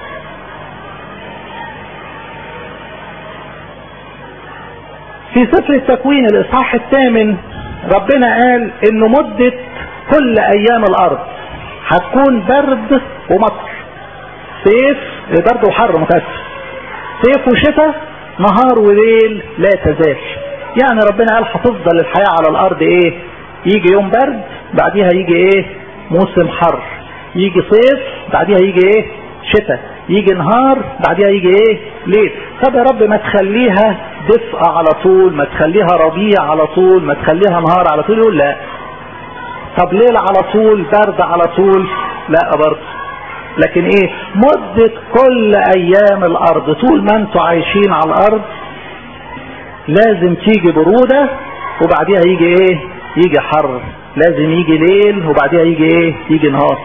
في سفر التكوين الاصحاح الثامن ربنا قال انه مدة كل ايام الارض هتكون برد ومطر صيف برد وحر متأسف صيف وشتاء نهار وليل لا تزال يعني ربنا قال هتفضل الحياة على الارض ايه يجي يوم برد بعديها يجي ايه موسم حر يجي صيف بعديها يجي ايه شتاء يجي نهار بعديها يجي ايه ليل طب يا رب ما تخليها دفء على طول ما تخليها ربيع على طول ما تخليها نهار على طول يقول لا طب ليل على طول برد على طول لا برضه لكن ايه مدة كل ايام الارض طول ما انتوا عايشين على الارض لازم تيجي برودة وبعديها يجي ايه يجي حر لازم يجي ليل وبعديها يجي ايه يجي نهار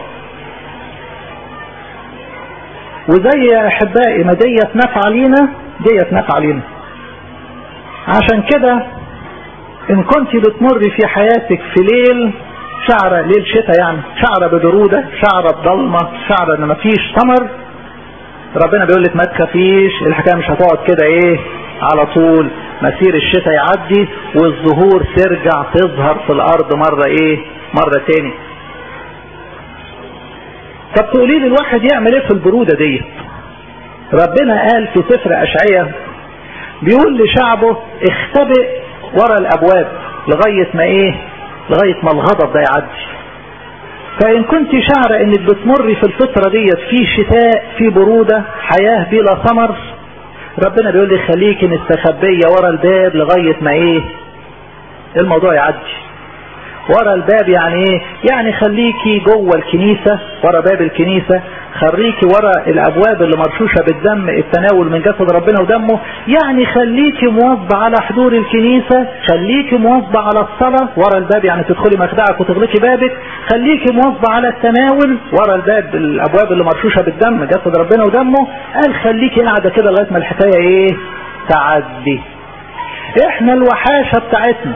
وزي يا احبائي ما ديت نفع لينا ديت نفع لينا عشان كده ان كنت بتمر في حياتك في ليل شعر ليل شتاء يعني شعر ببرودة شعر بضلمة شعر ان مفيش ثمر ربنا بيقول لك ما تخافيش الحكاية مش هتقعد كده ايه على طول مسير الشتاء يعدي والزهور ترجع تظهر في الارض مرة ايه مرة تاني طب تقولي لي الواحد يعمل ايه في البرودة دي ربنا قال في سفر اشعية بيقول لشعبه اختبئ ورا الابواب لغاية ما ايه لغاية ما الغضب ده يعدي فان كنت شعر انك بتمري في الفترة ديت في شتاء في برودة حياة بلا ثمر ربنا بيقول لي خليكي مستخبية ورا الباب لغاية ما ايه الموضوع يعدي ورا الباب يعني ايه يعني خليكي جوه الكنيسة ورا باب الكنيسة خليكي ورا الابواب اللي مرشوشة بالدم التناول من جسد ربنا ودمه يعني خليكي مواظبة على حضور الكنيسة خليكي مواظبة على الصلاة ورا الباب يعني تدخلي مخدعك وتغلقي بابك خليكي مواظبة على التناول ورا الباب الابواب اللي مرشوشة بالدم جسد ربنا ودمه قال خليكي قاعدة كده لغاية ما الحكاية ايه تعدي احنا الوحاشة بتاعتنا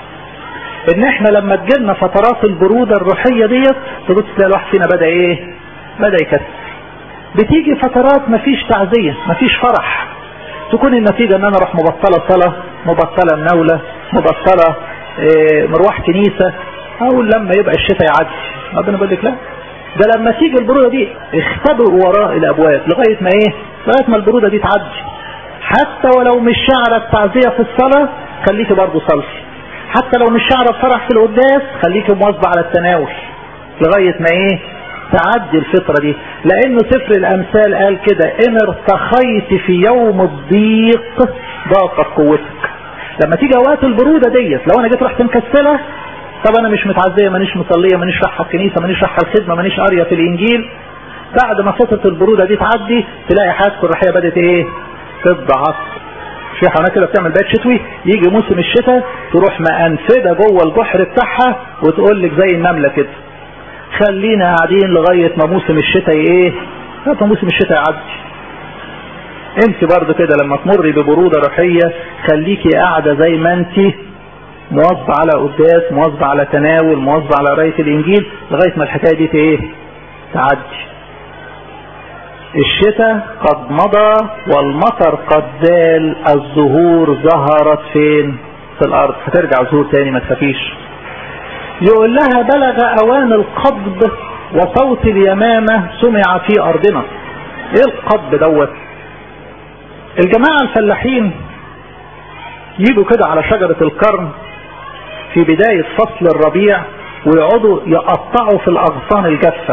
ان احنا لما تجيلنا فترات البرودة الروحية ديت تبص تلاقي الواحد فينا بدأ ايه بدأ يكسر بتيجي فترات مفيش تعزية مفيش فرح تكون النتيجة ان انا اروح مبطلة صلاة مبطلة مناولة مبطلة إيه مروح كنيسة اقول لما يبقى الشتاء يعدي ربنا بيقول لك لا ده لما تيجي البرودة دي اختبئوا وراء الابواب لغاية ما ايه لغاية ما البرودة دي تعدي حتى ولو مش شعرة التعزية في الصلاة خليكي برضه صلي حتى لو مش شعر فرح في القداس خليك مواظبة على التناول لغاية ما ايه تعدي الفترة دي لانه سفر الامثال قال كده ان ارتخيت في يوم الضيق ضاقت قوتك لما تيجي اوقات البرودة ديت لو انا جيت رحت مكسلة طب انا مش متعزية مانيش مصلية مانيش رايحة الكنيسة مانيش رايحة الخدمة مانيش قارية في الانجيل بعد ما فترة البرودة دي تعدي تلاقي حياتك الروحية بدأت ايه تضعف في حيوانات كده بتعمل بيت شتوي يجي موسم الشتاء تروح مأنفدة جوه البحر بتاعها وتقول لك زي النملة كده خلينا قاعدين لغاية ما موسم الشتاء ايه لغاية ما موسم الشتاء يعدي انت برضو كده لما تمري ببرودة روحية خليكي قاعدة زي ما انت مواظبة على قداس مواظبة على تناول مواظبة على قراية الانجيل لغاية ما الحكاية دي ايه تعدي الشتاء قد مضى والمطر قد زال الزهور ظهرت فين في الارض هترجع زهور تاني ما تخافيش يقول لها بلغ اوان القبض وصوت اليمامة سمع في ارضنا ايه القبض دوت الجماعة الفلاحين يجوا كده على شجرة الكرم في بداية فصل الربيع ويقعدوا يقطعوا في الاغصان الجافة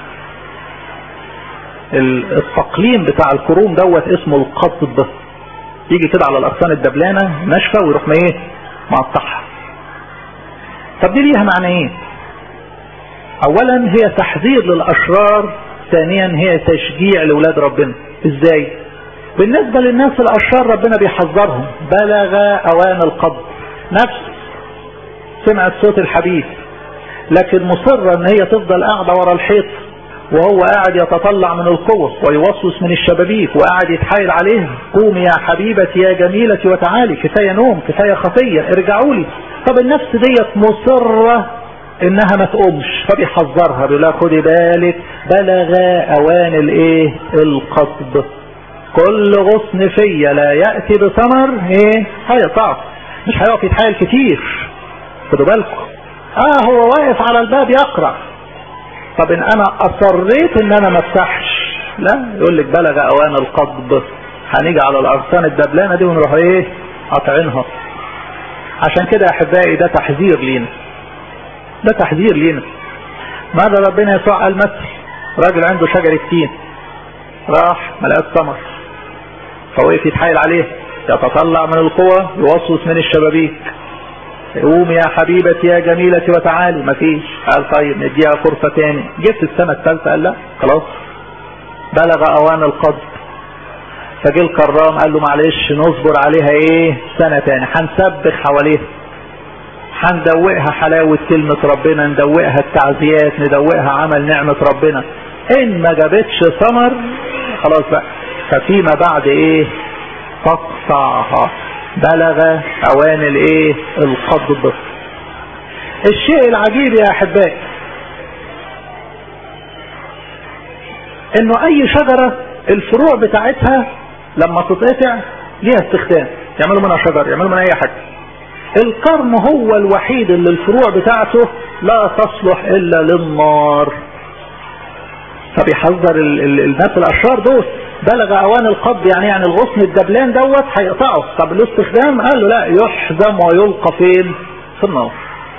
التقليم بتاع الكروم دوت اسمه القبض يجي كده على الاغصان الدبلانه ناشفه ويروح ما ايه مقطعها طب دي ليها معنى ايه اولا هي تحذير للاشرار ثانيا هي تشجيع لاولاد ربنا ازاي بالنسبه للناس الاشرار ربنا بيحذرهم بلغ اوان القبض نفس سمعت صوت الحبيب لكن مصره ان هي تفضل قاعده ورا الحيط وهو قاعد يتطلع من القوة ويوسوس من الشبابيك وقاعد يتحايل عليها قومي يا حبيبتي يا جميلتي وتعالي كفاية نوم كفاية خطية ارجعوا لي طب النفس ديت مصرة انها ما تقومش فبيحذرها بيقول لها خدي بالك بلغ اوان الايه القصد كل غصن فيا لا يأتي بثمر ايه هيقطع مش هيقف يتحايل كتير خدوا بالكم اه هو واقف على الباب يقرأ طب ان انا اصريت ان انا ما افتحش لا يقول لك بلغ اوان القبض هنيجي على الاغصان الدبلانه دي ونروح ايه قاطعينها عشان كده يا احبائي ده تحذير لينا ده تحذير لينا ماذا ربنا يسوع قال مثل راجل عنده شجر كتين راح ما لقاش ثمر فوقف يتحايل عليه يتطلع من القوى يوسوس من الشبابيك قوم يا حبيبتي يا جميلتي وتعالي مفيش قال طيب نديها فرصة تاني جبت السنة الثالثة قال لا خلاص بلغ اوان القبض فجه الكرام قال له معلش نصبر عليها ايه سنة تاني هنسبخ حواليها هندوقها حلاوة كلمة ربنا ندوقها التعزيات ندوقها عمل نعمة ربنا ان ما جابتش ثمر خلاص بقى ففيما بعد ايه تقطعها بلغ اوان الايه القبض الشيء العجيب يا احبائي انه اي شجرة الفروع بتاعتها لما تتقطع ليها استخدام يعملوا منها شجر يعملوا منها اي حاجة القرن هو الوحيد اللي الفروع بتاعته لا تصلح الا للنار فبيحذر الناس الاشرار دول بلغ اوان القبض يعني يعني الغصن الدبلان دوت هيقطعه طب له استخدام قال له لا يحزم ويلقى فين في النار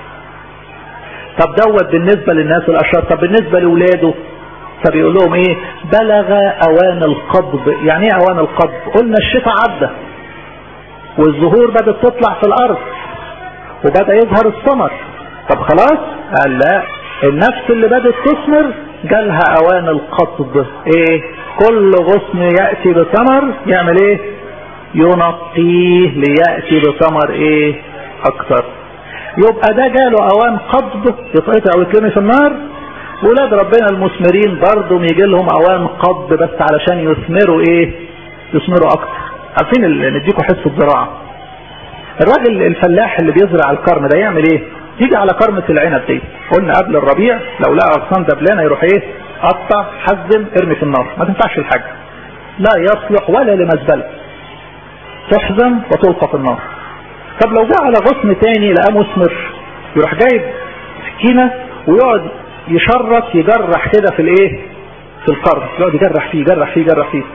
طب دوت بالنسبة للناس الاشرار طب بالنسبة لاولاده فبيقول لهم ايه بلغ اوان القبض يعني ايه اوان القبض قلنا الشتاء عدى والزهور بدأت تطلع في الارض وبدأ يظهر الثمر طب خلاص قال لا النفس اللي بدأت تثمر جالها اوان القطب ايه كل غصن يأتي بثمر يعمل ايه ينقيه ليأتي بثمر ايه اكثر يبقى ده جاله اوان قطب يتقطع ويتلمي في النار ولاد ربنا المثمرين برضه يجي لهم اوان قطب بس علشان يثمروا ايه يثمروا اكتر عارفين نديكوا حس الزراعه الراجل الفلاح اللي بيزرع الكرم ده يعمل ايه يجي على كرمة العنب دي قلنا قبل الربيع لو لقى اغصان دبلانه يروح ايه قطع حزم ارمي في النار ما تنفعش الحاجة لا يصلح ولا لمزبلة تحزم وتلقى في النار طب لو جاء على غصن تاني لقاه مثمر يروح جايب سكينة ويقعد يشرط يجرح كده في الايه في القرن يقعد يجرح فيه يجرح فيه يجرح فيه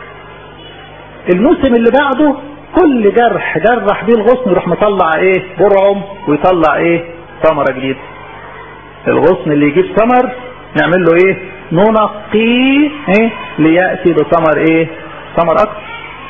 الموسم اللي بعده كل جرح جرح بيه الغصن يروح مطلع ايه برعم ويطلع ايه ثمرة جديدة الغصن اللي يجيب ثمر نعمل له ايه ننقيه ايه ليأتي بثمر ايه ثمر اكثر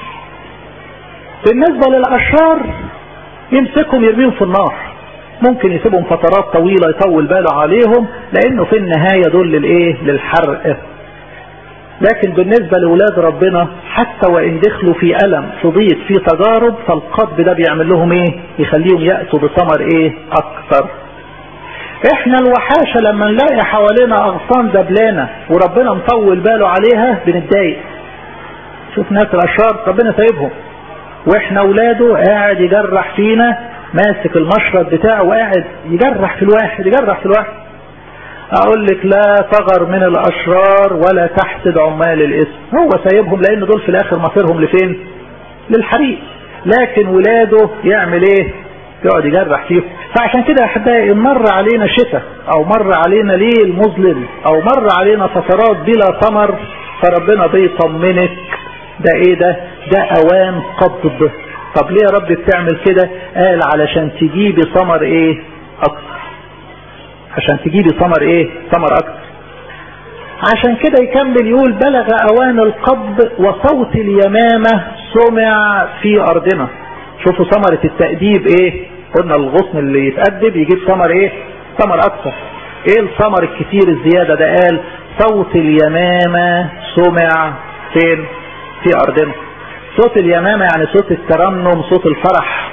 بالنسبة للاشرار يمسكهم يرميهم في النار ممكن يسيبهم فترات طويلة يطول باله عليهم لانه في النهاية دول للايه للحرق لكن بالنسبة لولاد ربنا حتى وان دخلوا في ألم في ضيق في تجارب فالقطب ده بيعمل لهم ايه يخليهم يأتوا بثمر ايه اكثر احنا الوحاشة لما نلاقي حوالينا اغصان دبلانة وربنا مطول باله عليها بنتضايق شوف ناس الاشرار ربنا سايبهم واحنا اولاده قاعد يجرح فينا ماسك المشرط بتاعه وقاعد يجرح في الواحد يجرح في الواحد اقول لك لا تغر من الاشرار ولا تحسد عمال الاسم هو سايبهم لان دول في الاخر مصيرهم لفين للحريق لكن ولاده يعمل ايه يقعد يجرح فيهم فعشان كده يا احبائي ان مر علينا شتاء او مر علينا ليل مظلم او مر علينا فترات بلا ثمر فربنا بيطمنك ده ايه ده ده اوان قبض طب ليه يا رب بتعمل كده قال علشان تجيبي ثمر ايه اكتر عشان تجيبي ثمر ايه ثمر اكتر عشان كده يكمل يقول بلغ اوان القبض وصوت اليمامة سمع في ارضنا شوفوا ثمرة التأديب ايه قلنا الغصن اللي يتأدب يجيب ثمر ايه ثمر اكثر ايه الثمر الكتير الزيادة ده قال صوت اليمامة سمع فين في ارضنا صوت اليمامة يعني صوت الترنم صوت الفرح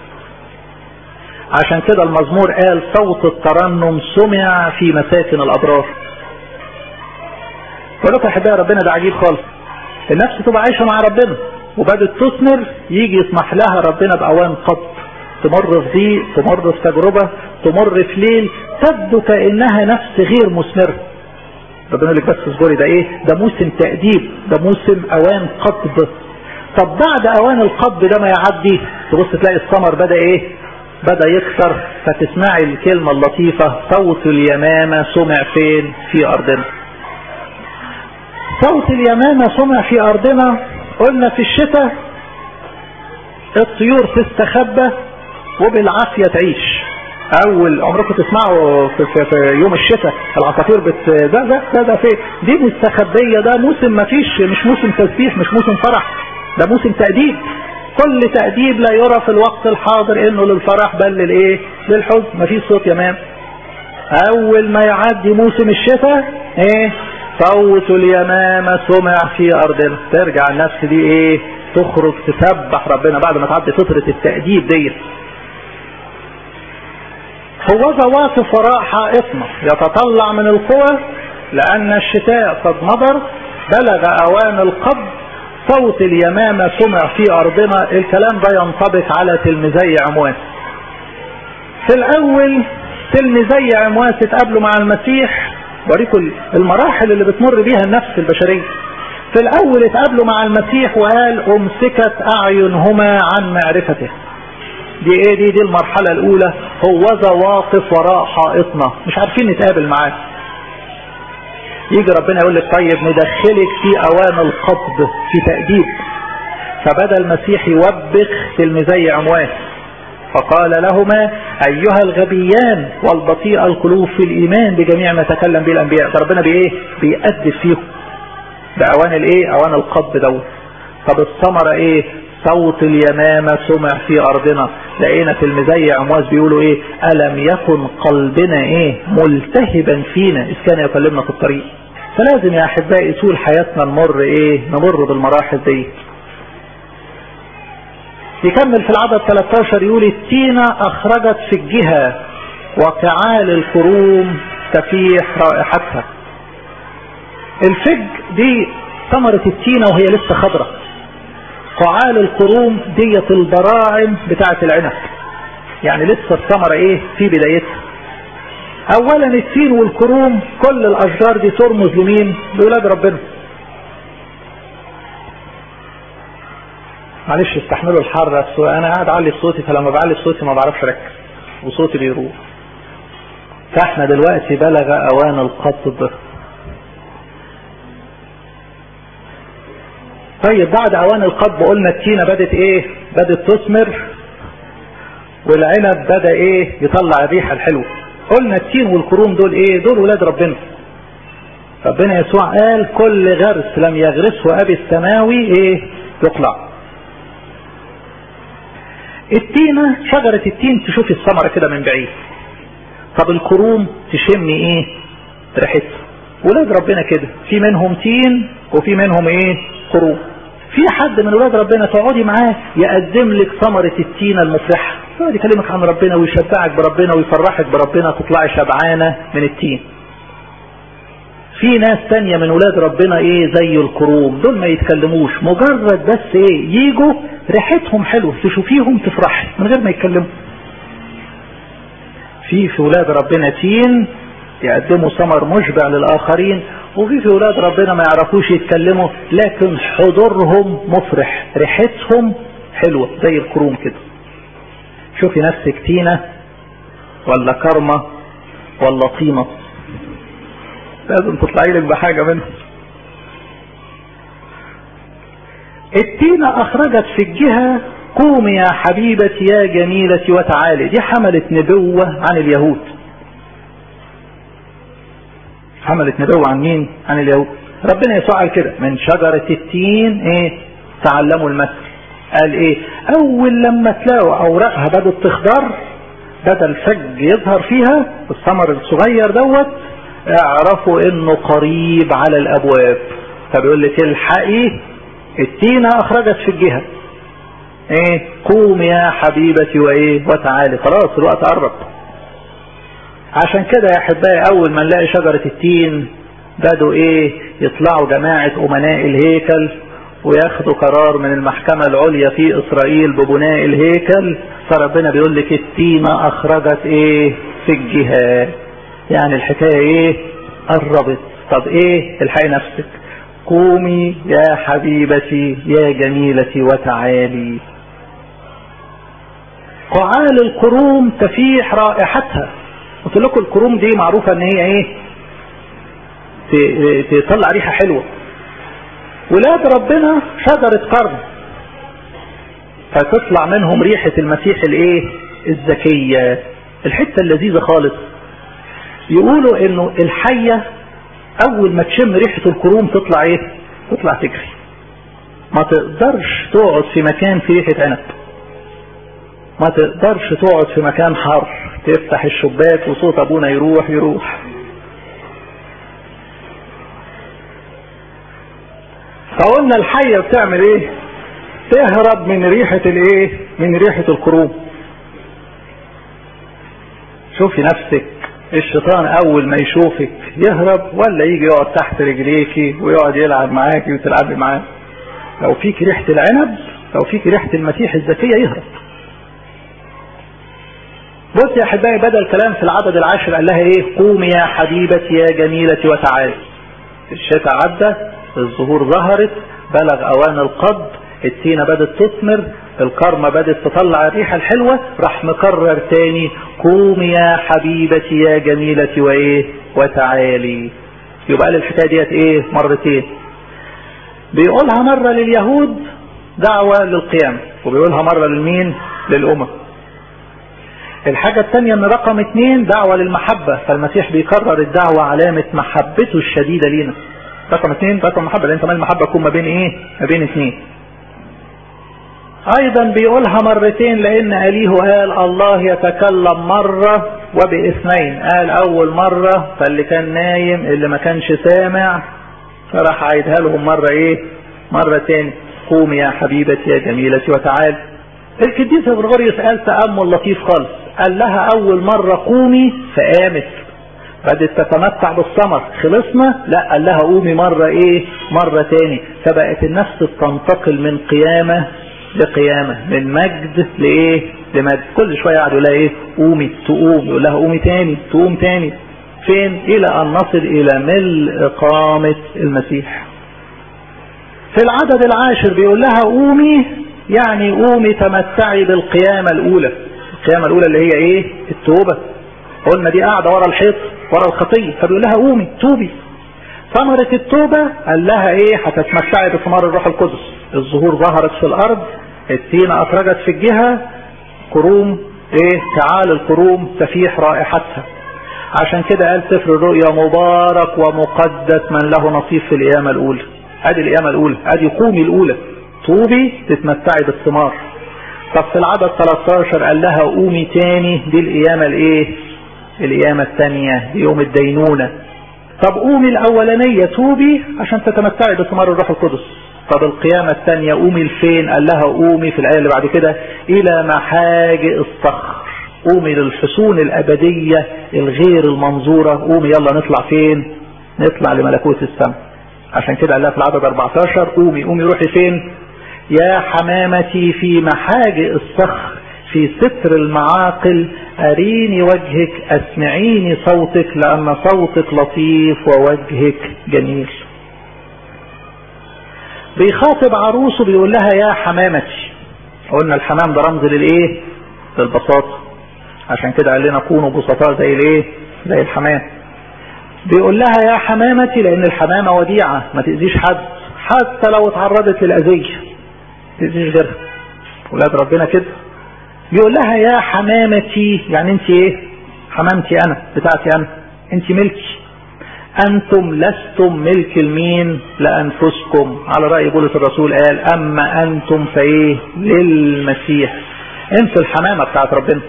عشان كده المزمور قال صوت الترنم سمع في مساكن الابرار ولكن احبائي ربنا ده عجيب خالص النفس تبقى عايشة مع ربنا وبدت تثمر يجي يسمح لها ربنا بأوان قط تمر في ضيق تمر في تجربة تمر في ليل تبدو كأنها نفس غير مثمرة ربنا يقول لك بس اصبري ده ايه ده موسم تأديب ده موسم اوان قطب طب بعد اوان القطب ده ما يعدي تبص تلاقي الثمر بدأ ايه بدأ يكثر فتسمعي الكلمة اللطيفة صوت اليمامة سمع فين في ارضنا صوت اليمامة سمع في ارضنا قلنا في الشتاء الطيور تستخبى وبالعافية تعيش اول عمركم تسمعوا في, في, في يوم الشتاء العصافير بت ده ده ده, ده في دي مستخبية ده موسم ما فيش مش موسم تسبيح مش موسم فرح ده موسم تأديب كل تأديب لا يرى في الوقت الحاضر انه للفرح بل للايه للحزن ما فيش صوت يمام اول ما يعدي موسم الشتاء ايه صوت اليمامة سمع في ارضنا ترجع النفس دي ايه تخرج تسبح ربنا بعد ما تعدي فترة التأديب دي هو واقف وراء حائطنا يتطلع من القوى لأن الشتاء قد مضر بلغ أوان القبض صوت اليمامة سمع في أرضنا الكلام ده ينطبق على تلميذي عمواس في الأول تلميذي عمواس اتقابلوا مع المسيح وريكم المراحل اللي بتمر بيها النفس البشرية في الأول اتقابلوا مع المسيح وقال أمسكت أعينهما عن معرفته دي ايه دي دي المرحلة الاولى هو ذا واقف وراء حائطنا مش عارفين نتقابل معاه يجي ربنا يقول لك طيب ندخلك في اوان القبض في تأديب فبدأ المسيح يوبخ تلميذي عمواس فقال لهما ايها الغبيان والبطيء القلوب في الايمان بجميع ما تكلم به الانبياء فربنا بايه بيأدب فيهم باوان الايه اوان القبض دوت طب الثمرة ايه صوت اليمامة سمع في ارضنا لقينا في المزي عمواس بيقولوا ايه الم يكن قلبنا ايه ملتهبا فينا اذ كان يكلمنا في الطريق فلازم يا احبائي طول حياتنا نمر ايه نمر بالمراحل دي يكمل في العدد 13 يقول التينة اخرجت في الجهة وقعال الكروم تفيح رائحتها الفج دي ثمرة التينة وهي لسه خضرة قعال القروم ديت البراعم بتاعة العنب يعني لسه الثمرة ايه في بدايتها اولا التين والكروم كل الاشجار دي ترمز لمين لولاد ربنا معلش استحملوا الحر انا قاعد اعلي صوتي فلما بعلي صوتي ما بعرفش اركز وصوتي بيروح فاحنا دلوقتي بلغ اوان القبض طيب بعد اوان القبض قلنا التينة بدت ايه بدت تثمر والعنب بدا ايه يطلع الريحة الحلوة قلنا التين والكروم دول ايه دول ولاد ربنا ربنا يسوع قال كل غرس لم يغرسه ابي السماوي ايه يقلع التينة شجرة التين تشوفي الثمرة كده من بعيد طب الكروم تشمي ايه ريحتها ولاد ربنا كده في منهم تين وفي منهم ايه كروم في حد من ولاد ربنا تقعدي معاه يقدم لك ثمرة التينة المفرحة يقعد يكلمك عن ربنا ويشبعك بربنا ويفرحك بربنا تطلعي شبعانة من التين في ناس تانية من ولاد ربنا ايه زي الكروم دول ما يتكلموش مجرد بس ايه يجوا ريحتهم حلوة تشوفيهم تفرحي من غير ما يتكلموا في في ولاد ربنا تين يقدموا ثمر مشبع للآخرين وفي في ولاد ربنا ما يعرفوش يتكلموا لكن حضورهم مفرح ريحتهم حلوة زي الكروم كده شوفي نفسك تينة ولا كرمة ولا طينة لازم تطلعي لك بحاجة منهم التينة اخرجت في الجهة قومي يا حبيبتي يا جميلة وتعالي دي حملت نبوة عن اليهود حملت نبوة عن مين عن اليهود ربنا يسوع قال كده من شجرة التين ايه تعلموا المثل قال ايه اول لما تلاقوا اوراقها بدأت تخضر بدأ الفج يظهر فيها الثمر الصغير دوت اعرفوا انه قريب على الابواب فبيقول لك الحقي التينة اخرجت في الجهة ايه قوم يا حبيبتي وايه وتعالي خلاص الوقت قرب عشان كده يا احبائي اول ما نلاقي شجرة التين بدوا ايه يطلعوا جماعة امناء الهيكل وياخدوا قرار من المحكمة العليا في اسرائيل ببناء الهيكل فربنا بيقول لك التينة اخرجت ايه في الجهاد يعني الحكاية ايه قربت طب ايه الحقي نفسك قومي يا حبيبتي يا جميلتي وتعالي قعال الكروم تفيح رائحتها قلت لكم الكروم دي معروفة ان هي ايه تطلع ريحة حلوة ولاد ربنا شجرة قرن فتطلع منهم ريحة المسيح الايه الذكية الحتة اللذيذة خالص يقولوا انه الحية اول ما تشم ريحة الكروم تطلع ايه تطلع تجري ما تقدرش تقعد في مكان في ريحة عنب ما تقدرش تقعد في مكان حار تفتح الشباك وصوت ابونا يروح يروح فقلنا الحية بتعمل ايه تهرب من ريحة الايه من ريحة الكروم شوفي نفسك الشيطان اول ما يشوفك يهرب ولا يجي يقعد تحت رجليكي ويقعد يلعب معاكي وتلعبي معاه لو فيك ريحة العنب لو فيك ريحة المسيح الذكية يهرب بص يا احبائي بدا الكلام في العدد العاشر قال لها ايه قومي يا حبيبتي يا جميلتي وتعالي الشتاء عدى الزهور ظهرت بلغ اوان القبض التينة بدت تثمر الكرمة بدت تطلع الريحة الحلوة راح مكرر تاني قومي يا حبيبتي يا جميلتي وايه وتعالي يبقى قال الحكايه ديت ايه مرتين بيقولها مره لليهود دعوه للقيام وبيقولها مره للمين للامم الحاجة الثانية ان رقم اثنين دعوة للمحبة فالمسيح بيكرر الدعوة علامة محبته الشديدة لينا رقم اثنين رقم محبة لان كمان المحبة تكون ما بين ايه ما بين اثنين ايضا بيقولها مرتين لان اليه قال الله يتكلم مرة وباثنين قال اول مرة فاللي كان نايم اللي ما كانش سامع فراح عيدها لهم مرة ايه مرة تاني قومي يا حبيبتي يا جميلتي وتعالي القديس غريغوريوس قال تأمل لطيف خالص قال لها اول مرة قومي فقامت بدأت تتمتع بالثمر خلصنا لا قال لها قومي مرة ايه مرة تاني فبقت النفس بتنتقل من قيامة لقيامة من مجد لايه لمجد كل شوية يقعد يقول لها ايه قومي تقوم يقول لها قومي تاني تقوم تاني فين الى ان نصل الى ملء اقامة المسيح في العدد العاشر بيقول لها قومي يعني قومي تمتعي بالقيامة الاولى القيامة الاولى اللي هي ايه التوبة قلنا دي قاعدة ورا الحيط ورا الخطية فبيقول لها قومي توبي ثمرة التوبة قال لها ايه هتتمتعي بثمار الروح القدس الظهور ظهرت في الارض التينة اخرجت في الجهة كروم ايه تعال الكروم تفيح رائحتها عشان كده قال سفر الرؤيا مبارك ومقدس من له نصيب في القيامة الاولى ادي القيامة الاولى ادي قومي الاولى توبي تتمتعي بالثمار طب في العدد 13 قال لها قومي تاني دي القيامة الايه القيامة الثانية يوم الدينونة طب قومي الاولانية توبي عشان تتمتعي بثمار الروح القدس طب القيامة الثانية قومي لفين قال لها قومي في الآية اللي بعد كده إلى محاجئ الصخر قومي للحصون الأبدية الغير المنظورة قومي يلا نطلع فين نطلع لملكوت السماء عشان كده قال لها في العدد 14 قومي قومي روحي فين يا حمامتي في محاجئ الصخر في ستر المعاقل أريني وجهك أسمعيني صوتك لأن صوتك لطيف ووجهك جميل بيخاطب عروسه بيقول لها يا حمامتي قلنا الحمام ده رمز للايه للبساطة عشان كده قال لنا كونوا بسطاء زي الايه زي الحمام بيقول لها يا حمامتي لان الحمامة وديعة ما تأذيش حد حتى لو اتعرضت للأذية ما تأذيش غيرها ولاد ربنا كده بيقول لها يا حمامتي يعني انت ايه حمامتي انا بتاعتي انا انت ملكي انتم لستم ملك المين لانفسكم على رأي بولس الرسول قال اما انتم فايه للمسيح انت الحمامة بتاعت ربنا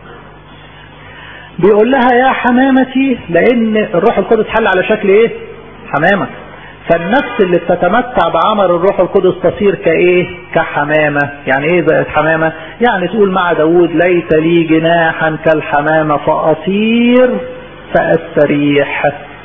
بيقول لها يا حمامتي لان الروح القدس حل على شكل ايه حمامة فالنفس اللي بتتمتع بعمل الروح القدس تصير كايه كحمامة يعني ايه زي حمامة يعني تقول مع داود ليت لي جناحا كالحمامة فاصير فاستريح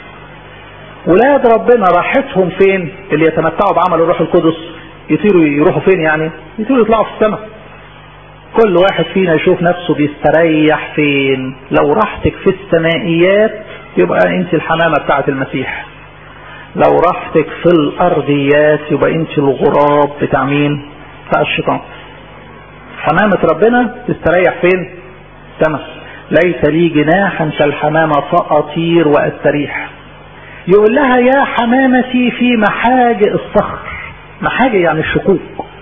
ولاد ربنا راحتهم فين اللي يتمتعوا بعمل الروح القدس يطيروا يروحوا فين يعني يطيروا يطلعوا في السماء كل واحد فينا يشوف نفسه بيستريح فين لو راحتك في السمائيات يبقى انت الحمامة بتاعت المسيح لو راحتك في الارضيات يبقى انت الغراب بتاع مين بتاع الشيطان حمامة ربنا تستريح فين السماء ليس لي جناحا كالحمامة فاطير واستريح يقول لها يا حمامتي في محاجئ الصخر محاجئ يعني الشقوق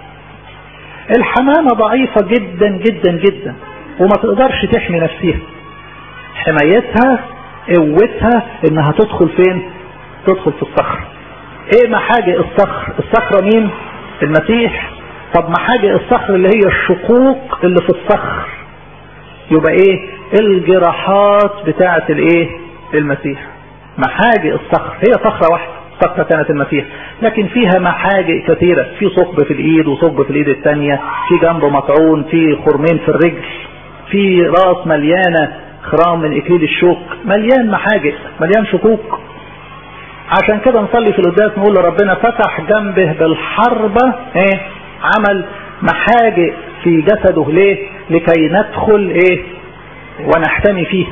الحمامة ضعيفة جدا جدا جدا وما تقدرش تحمي نفسها حمايتها قوتها انها تدخل فين تدخل في الصخر ايه محاجئ الصخر الصخرة مين المسيح طب محاجئ الصخر اللي هي الشقوق اللي في الصخر يبقى ايه الجراحات بتاعة الايه المسيح محاجئ الصخر هي صخرة واحدة صخرة كانت المسيح لكن فيها محاجئ كثيرة في ثقب في الايد وثقب في الايد الثانية في جنب مطعون في خرمين في الرجل في راس مليانة خرام من اكليل الشوك مليان محاجئ مليان شكوك عشان كده نصلي في القداس نقول لربنا فتح جنبه بالحربة ايه عمل محاجئ في جسده ليه لكي ندخل ايه ونحتمي فيه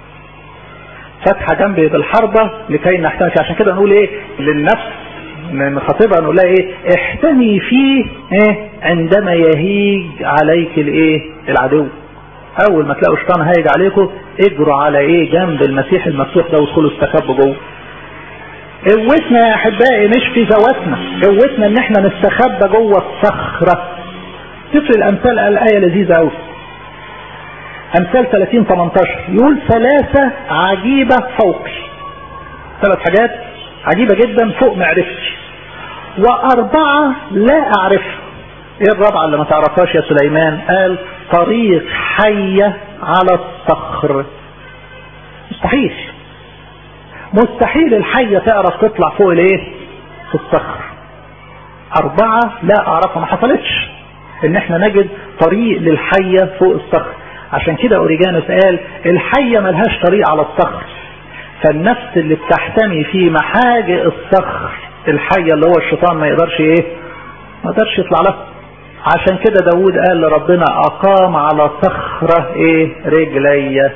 فتحة جنبي بالحربة لكي نحتمي فيه عشان كده نقول ايه للنفس نخاطبها نقول لها ايه احتمي فيه ايه عندما يهيج عليك الايه العدو اول ما تلاقوا شيطان هايج عليكم اجروا على ايه جنب المسيح المفتوح ده وادخلوا استخبوا جوه قوتنا يا احبائي مش في ذواتنا قوتنا ان احنا نستخبى جوه الصخرة سفر الامثال قال ايه لذيذة قوي امثال 30 18 يقول ثلاثة عجيبة فوقي ثلاث حاجات عجيبة جدا فوق معرفتي واربعة لا اعرفها ايه الرابعة اللي ما تعرفهاش يا سليمان قال طريق حية على الصخر مستحيل مستحيل الحية تعرف تطلع فوق الايه في الصخر اربعة لا اعرفها ما حصلتش ان احنا نجد طريق للحية فوق الصخر عشان كده اوريجانوس قال الحية ملهاش طريق على الصخر فالنفس اللي بتحتمي في محاجئ الصخر الحية اللي هو الشيطان ما يقدرش ايه ما يقدرش يطلع لها عشان كده داود قال لربنا اقام على صخرة ايه رجلي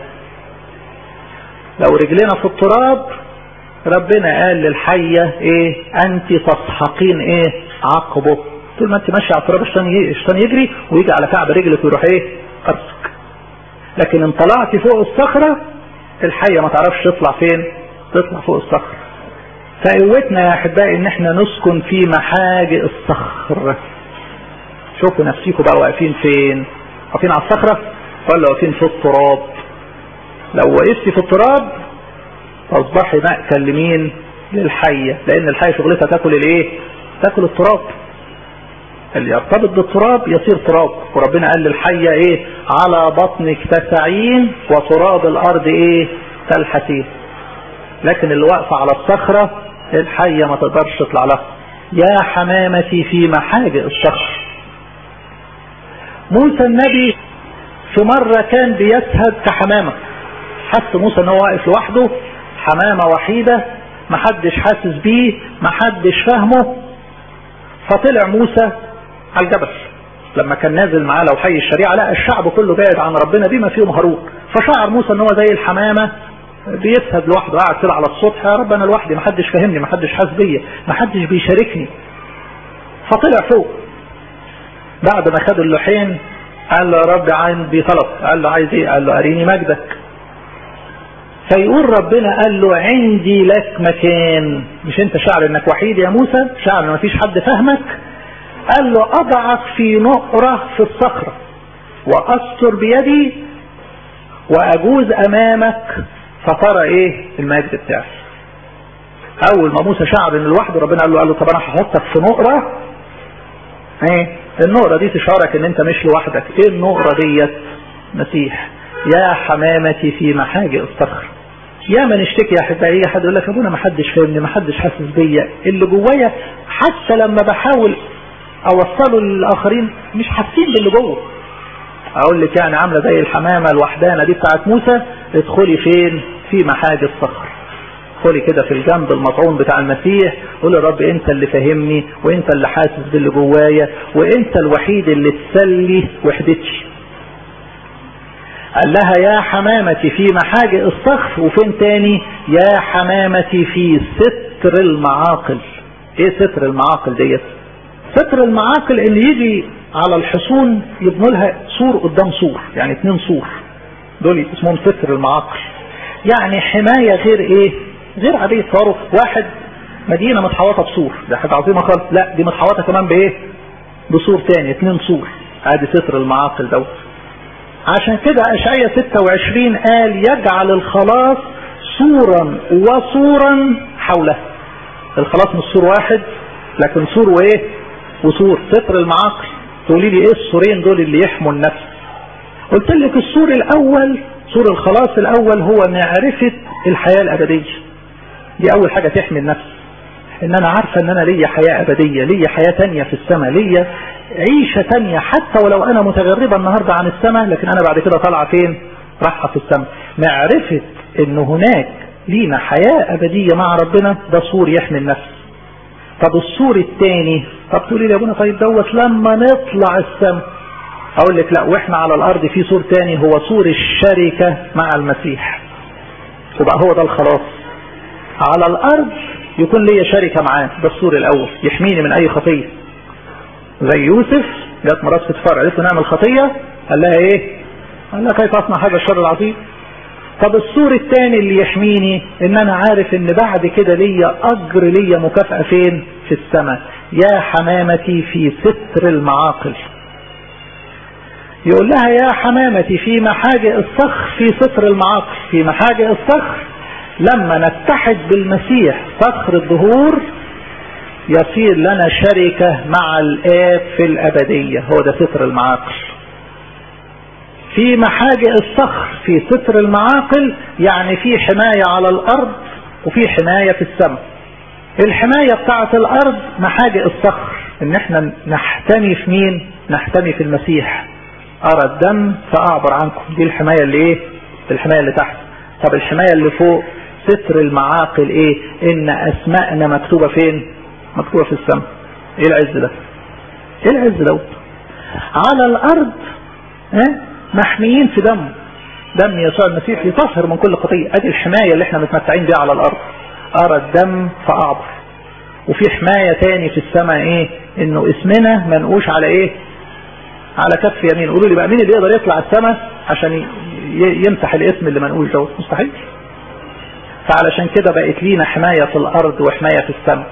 لو رجلنا في التراب ربنا قال للحية ايه انت تسحقين ايه عقبه طول ما انت ماشي على التراب الشيطان يجري ويجي على كعب رجلك ويروح ايه قرصك لكن ان طلعت فوق الصخرة الحية ما تعرفش تطلع فين تطلع فوق الصخرة فقوتنا يا احبائي ان احنا نسكن في محاجئ الصخر شوفوا نفسيكم بقى واقفين فين واقفين على الصخرة ولا واقفين في التراب لو وقفتي في التراب تصبحي مأكل لمين للحية لان الحية شغلتها تاكل الايه تاكل التراب اللي يرتبط بالتراب يصير تراب وربنا قال للحية ايه على بطنك تسعين وتراب الارض ايه تلحسين لكن اللي واقفة على الصخرة الحية ما تقدرش تطلع لها يا حمامتي في محاجئ الصخر موسى النبي في مرة كان بيسهد كحمامة حس موسى ان هو واقف لوحده حمامة وحيدة محدش حاسس بيه محدش فاهمه فطلع موسى على الجبل لما كان نازل معاه لو حي الشريعة لا الشعب كله بعد عن ربنا بما فيهم هارون فشعر موسى ان هو زي الحمامة بيسهد لوحده قاعد كده على السطح يا رب انا لوحدي محدش فاهمني محدش حاسس بيا محدش بيشاركني فطلع فوق بعد ما خد اللوحين قال له يا رب عندي طلب قال له عايز ايه قال له اريني مجدك فيقول ربنا قال له عندي لك مكان مش انت شعر انك وحيد يا موسى شعر ان مفيش حد فاهمك قال له اضعك في نقرة في الصخرة واستر بيدي واجوز امامك فترى ايه المجد بتاعي اول ما موسى شعر ان لوحده ربنا قال له قال له طب انا هحطك في نقرة ايه النقرة دي تشعرك ان انت مش لوحدك ايه النقرة ديت مسيح يا حمامتي في محاجئ الصخر يا من اشتكي يا احبائي حد يقول لك يا ابونا ما حدش فاهمني ما حدش حاسس بيا اللي جوايا حتى لما بحاول اوصله للاخرين مش حاسين باللي جوه اقول لك يعني عامله زي الحمامه الوحدانه دي بتاعت موسى ادخلي فين في محاجئ الصخر ادخلي كده في الجنب المطعون بتاع المسيح قول يا رب انت اللي فاهمني وانت اللي حاسس باللي جوايا وانت الوحيد اللي تسلي وحدتي قال لها يا حمامتي في محاجئ الصخر وفين تاني يا حمامتي في ستر المعاقل ايه ستر المعاقل ديت ستر المعاقل اللي يجي على الحصون يبنوا لها سور قدام سور يعني اتنين سور دول اسمهم ستر المعاقل يعني حماية غير ايه غير عادية تصوروا واحد مدينة متحوطة بسور ده حاجة عظيمة خالص لا دي متحوطة كمان بايه بسور تاني اتنين سور ادي ستر المعاقل دوت عشان كده اشعية 26 قال يجعل الخلاص سورا وسورا حوله الخلاص مش سور واحد لكن سور وايه وسور ستر المعاقل تقولي لي ايه السورين دول اللي يحموا النفس قلت لك السور الاول سور الخلاص الاول هو معرفة الحياة الابدية دي اول حاجة تحمي النفس ان انا عارفة ان انا ليا حياة ابدية ليا حياة تانية في السماء ليا عيشة تانية حتى ولو انا متغربة النهاردة عن السماء لكن انا بعد كده طالعة فين راحة في السماء معرفة ان هناك لينا حياة ابدية مع ربنا ده سور يحمي النفس طب السور الثاني طب تقولي لي يا ابونا طيب دوت لما نطلع السماء اقول لك لا واحنا على الارض في سور تاني هو سور الشركة مع المسيح يبقى هو ده الخلاص على الارض يكون ليا شركة معاه ده السور الاول يحميني من اي خطية زي يوسف جت مرات فرع قالت له نعمل خطية قال لها ايه قال لها كيف اصنع هذا الشر العظيم طب السور الثاني اللي يحميني ان انا عارف ان بعد كده ليا اجر ليا مكافأة فين في السماء يا حمامتي في ستر المعاقل يقول لها يا حمامتي في محاجئ الصخر في ستر المعاقل في محاجئ الصخر لما نتحد بالمسيح صخر الظهور يصير لنا شركة مع الآب في الأبدية هو ده ستر المعاقل في محاجئ الصخر في ستر المعاقل يعني في حماية على الأرض وفي حماية في السماء الحماية بتاعة الأرض محاجئ الصخر إن احنا نحتمي في مين نحتمي في المسيح أرى الدم فأعبر عنكم دي الحماية اللي إيه الحماية اللي تحت طب الحماية اللي فوق ستر المعاقل إيه إن أسماءنا مكتوبة فين مكتوبة في السماء إيه العز ده إيه العز دوت على الأرض اه محميين في دم دم يسوع المسيح يطهر من كل خطية ادي الحماية اللي احنا متمتعين بيها على الارض ارى الدم فاعبر وفي حماية تاني في السماء ايه انه اسمنا منقوش على ايه على كف يمين قولوا لي بقى مين اللي يقدر يطلع السماء عشان يمسح الاسم اللي منقوش دوت مستحيل فعلشان كده بقت لينا حماية في الارض وحماية في السماء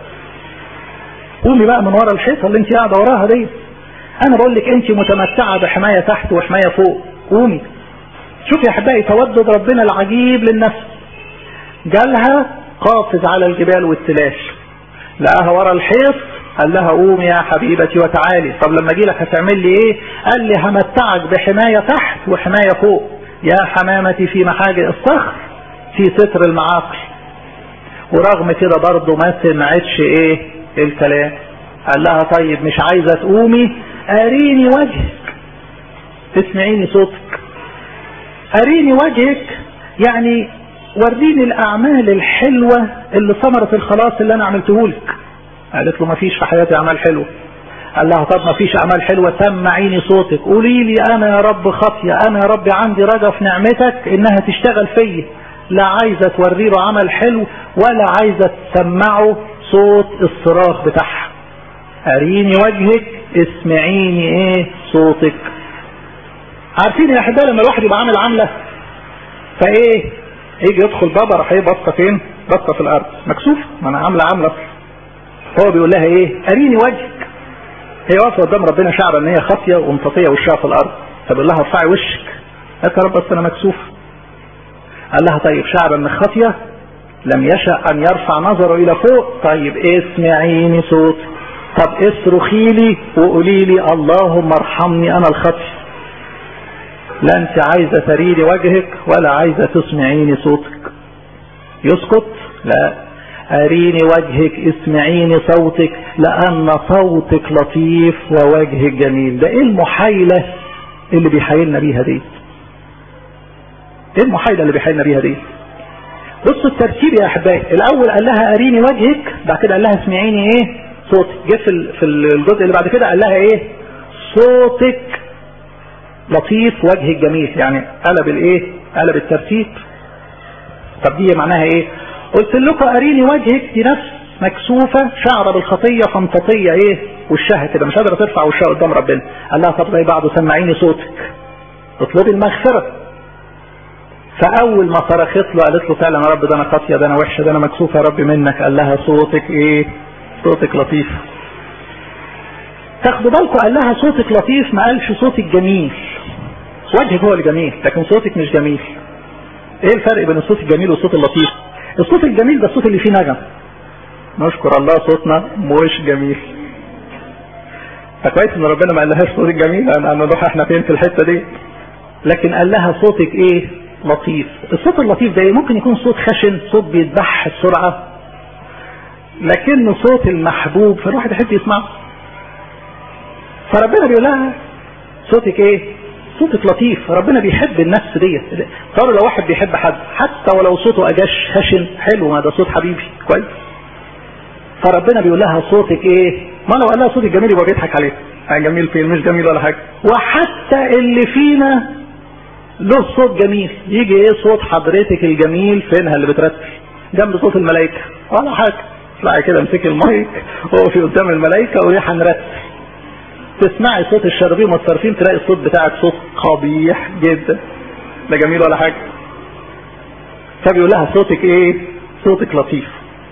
قومي بقى من ورا الحيطة اللي انت قاعدة وراها دي انا بقول لك انت متمتعة بحماية تحت وحماية فوق قومي شوفي يا احبائي تودد ربنا العجيب للنفس جالها قافز على الجبال والتلاش لقاها ورا الحيط قال لها قومي يا حبيبتي وتعالي طب لما اجي لك هتعمل لي ايه قال لي همتعك بحماية تحت وحماية فوق يا حمامتي في محاجئ الصخر في ستر المعاقل ورغم كده برضه ما سمعتش ايه الكلام قال لها طيب مش عايزة تقومي اريني وجهك اسمعيني صوتك اريني وجهك يعني وريني الاعمال الحلوة اللي ثمرة الخلاص اللي انا عملته لك قالت له ما فيش في حياتي اعمال حلوة قال لها طب ما فيش اعمال حلوة سمعيني صوتك قولي لي انا يا رب خطية انا يا رب عندي رجا في نعمتك انها تشتغل فيا لا عايزة توري له عمل حلو ولا عايزة تسمعه صوت الصراخ بتاعها اريني وجهك اسمعيني ايه صوتك عارفين يا احبائي لما الواحد يبقى عامل عامله فايه يجي يدخل بابا راح ايه بصه فين بصه في الارض مكسوف ما انا عامله عامله هو بيقول لها ايه اريني وجهك هي واقفه قدام ربنا شعره ان هي خاطيه ومطفيه وشها في الارض فبيقول لها ارفعي وشك قالت يا رب بس انا مكسوف قال لها طيب شعر انك خاطيه لم يشأ ان يرفع نظره الى فوق طيب اسمعيني صوت طب اصرخي لي وقولي لي اللهم ارحمني انا الخطي لا انت عايزة تريدي وجهك ولا عايزة تسمعيني صوتك يسكت لا اريني وجهك اسمعيني صوتك لان صوتك لطيف ووجهك جميل ده ايه المحايلة اللي بيحايلنا بيها دي ايه المحايلة اللي بيحايلنا بيها دي بصوا الترتيب يا احبائي الاول قال لها اريني وجهك بعد كده قال لها اسمعيني ايه صوتك جه في في الجزء اللي بعد كده قال لها ايه صوتك لطيف وجهك جميل يعني قلب الايه قلب الترتيب طب دي معناها ايه قلت لكم اريني وجهك دي نفس مكسوفة شعرة بالخطية فمططية ايه وشها كده مش قادرة ترفع وشها قدام ربنا قال لها طب زي بعضه سمعيني صوتك اطلبي المغفرة فاول ما صرخت له قالت له فعلا يا رب ده انا خاطيه ده انا وحشه ده انا مكسوفه يا رب منك قال لها صوتك ايه صوتك لطيف تاخدوا بالكم قال لها صوتك لطيف ما قالش صوتك جميل وجهك هو الجميل لكن صوتك مش جميل ايه الفرق بين الصوت الجميل والصوت اللطيف الصوت الجميل ده الصوت اللي فيه نغم نشكر الله صوتنا مش جميل فكويس ان ربنا ما قالهاش صوتك جميل انا نروح احنا فين في الحته دي لكن قال لها صوتك ايه لطيف الصوت اللطيف ده ايه ممكن يكون صوت خشن صوت بيتبح بسرعه لكن صوت المحبوب فالواحد يحب يسمعه فربنا بيقول لها صوتك ايه صوتك لطيف ربنا بيحب النفس ديت صار لو واحد بيحب حد حتى ولو صوته اجاش خشن حلو ما ده صوت حبيبي كويس فربنا بيقول لها صوتك ايه ما لو قال لها صوتك جميل يبقى بيضحك عليه جميل فين مش جميل ولا حاجه وحتى اللي فينا له صوت جميل يجي ايه صوت حضرتك الجميل فينها اللي بترتل جنب صوت الملائكه ولا حاجه اطلعي كده امسكي المايك وقفي قدام الملائكه وهي هنرتل تسمعي صوت الشربين والصرفين تلاقي الصوت بتاعك صوت قبيح جدا لا جميل ولا حاجه فبيقول لها صوتك ايه صوتك لطيف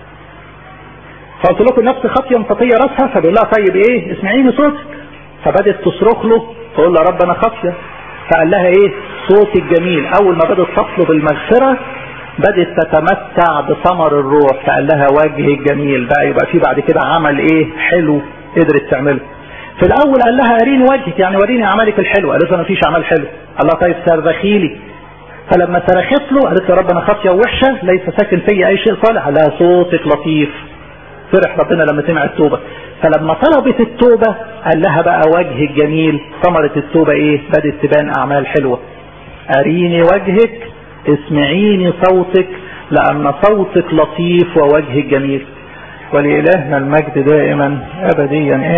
فقلت لكم نفس خطيه مطاطيه راسها فبيقول لها طيب ايه اسمعيني صوتك فبدت تصرخ له تقول له يا رب انا خاطيه فقال لها ايه صوتك جميل اول ما بدت تطلب المغفره بدت تتمتع بثمر الروح فقال لها وجهك جميل بقى يبقى في بعد كده عمل ايه حلو قدرت تعمله في الاول قال لها اريني وجهك يعني وريني اعمالك الحلوه قالت له ما فيش اعمال حلو قال لها طيب صرخي لي فلما صرخت له قالت له يا رب انا خاطيه ووحشه ليس ساكن فيا اي شيء صالح قال لها صوتك لطيف فرح ربنا لما سمع التوبه فلما طلبت التوبه قال لها بقى وجهك جميل ثمره التوبه ايه بدت تبان اعمال حلوه اريني وجهك اسمعيني صوتك لان صوتك لطيف ووجهك جميل ولإلهنا المجد دائما ابديا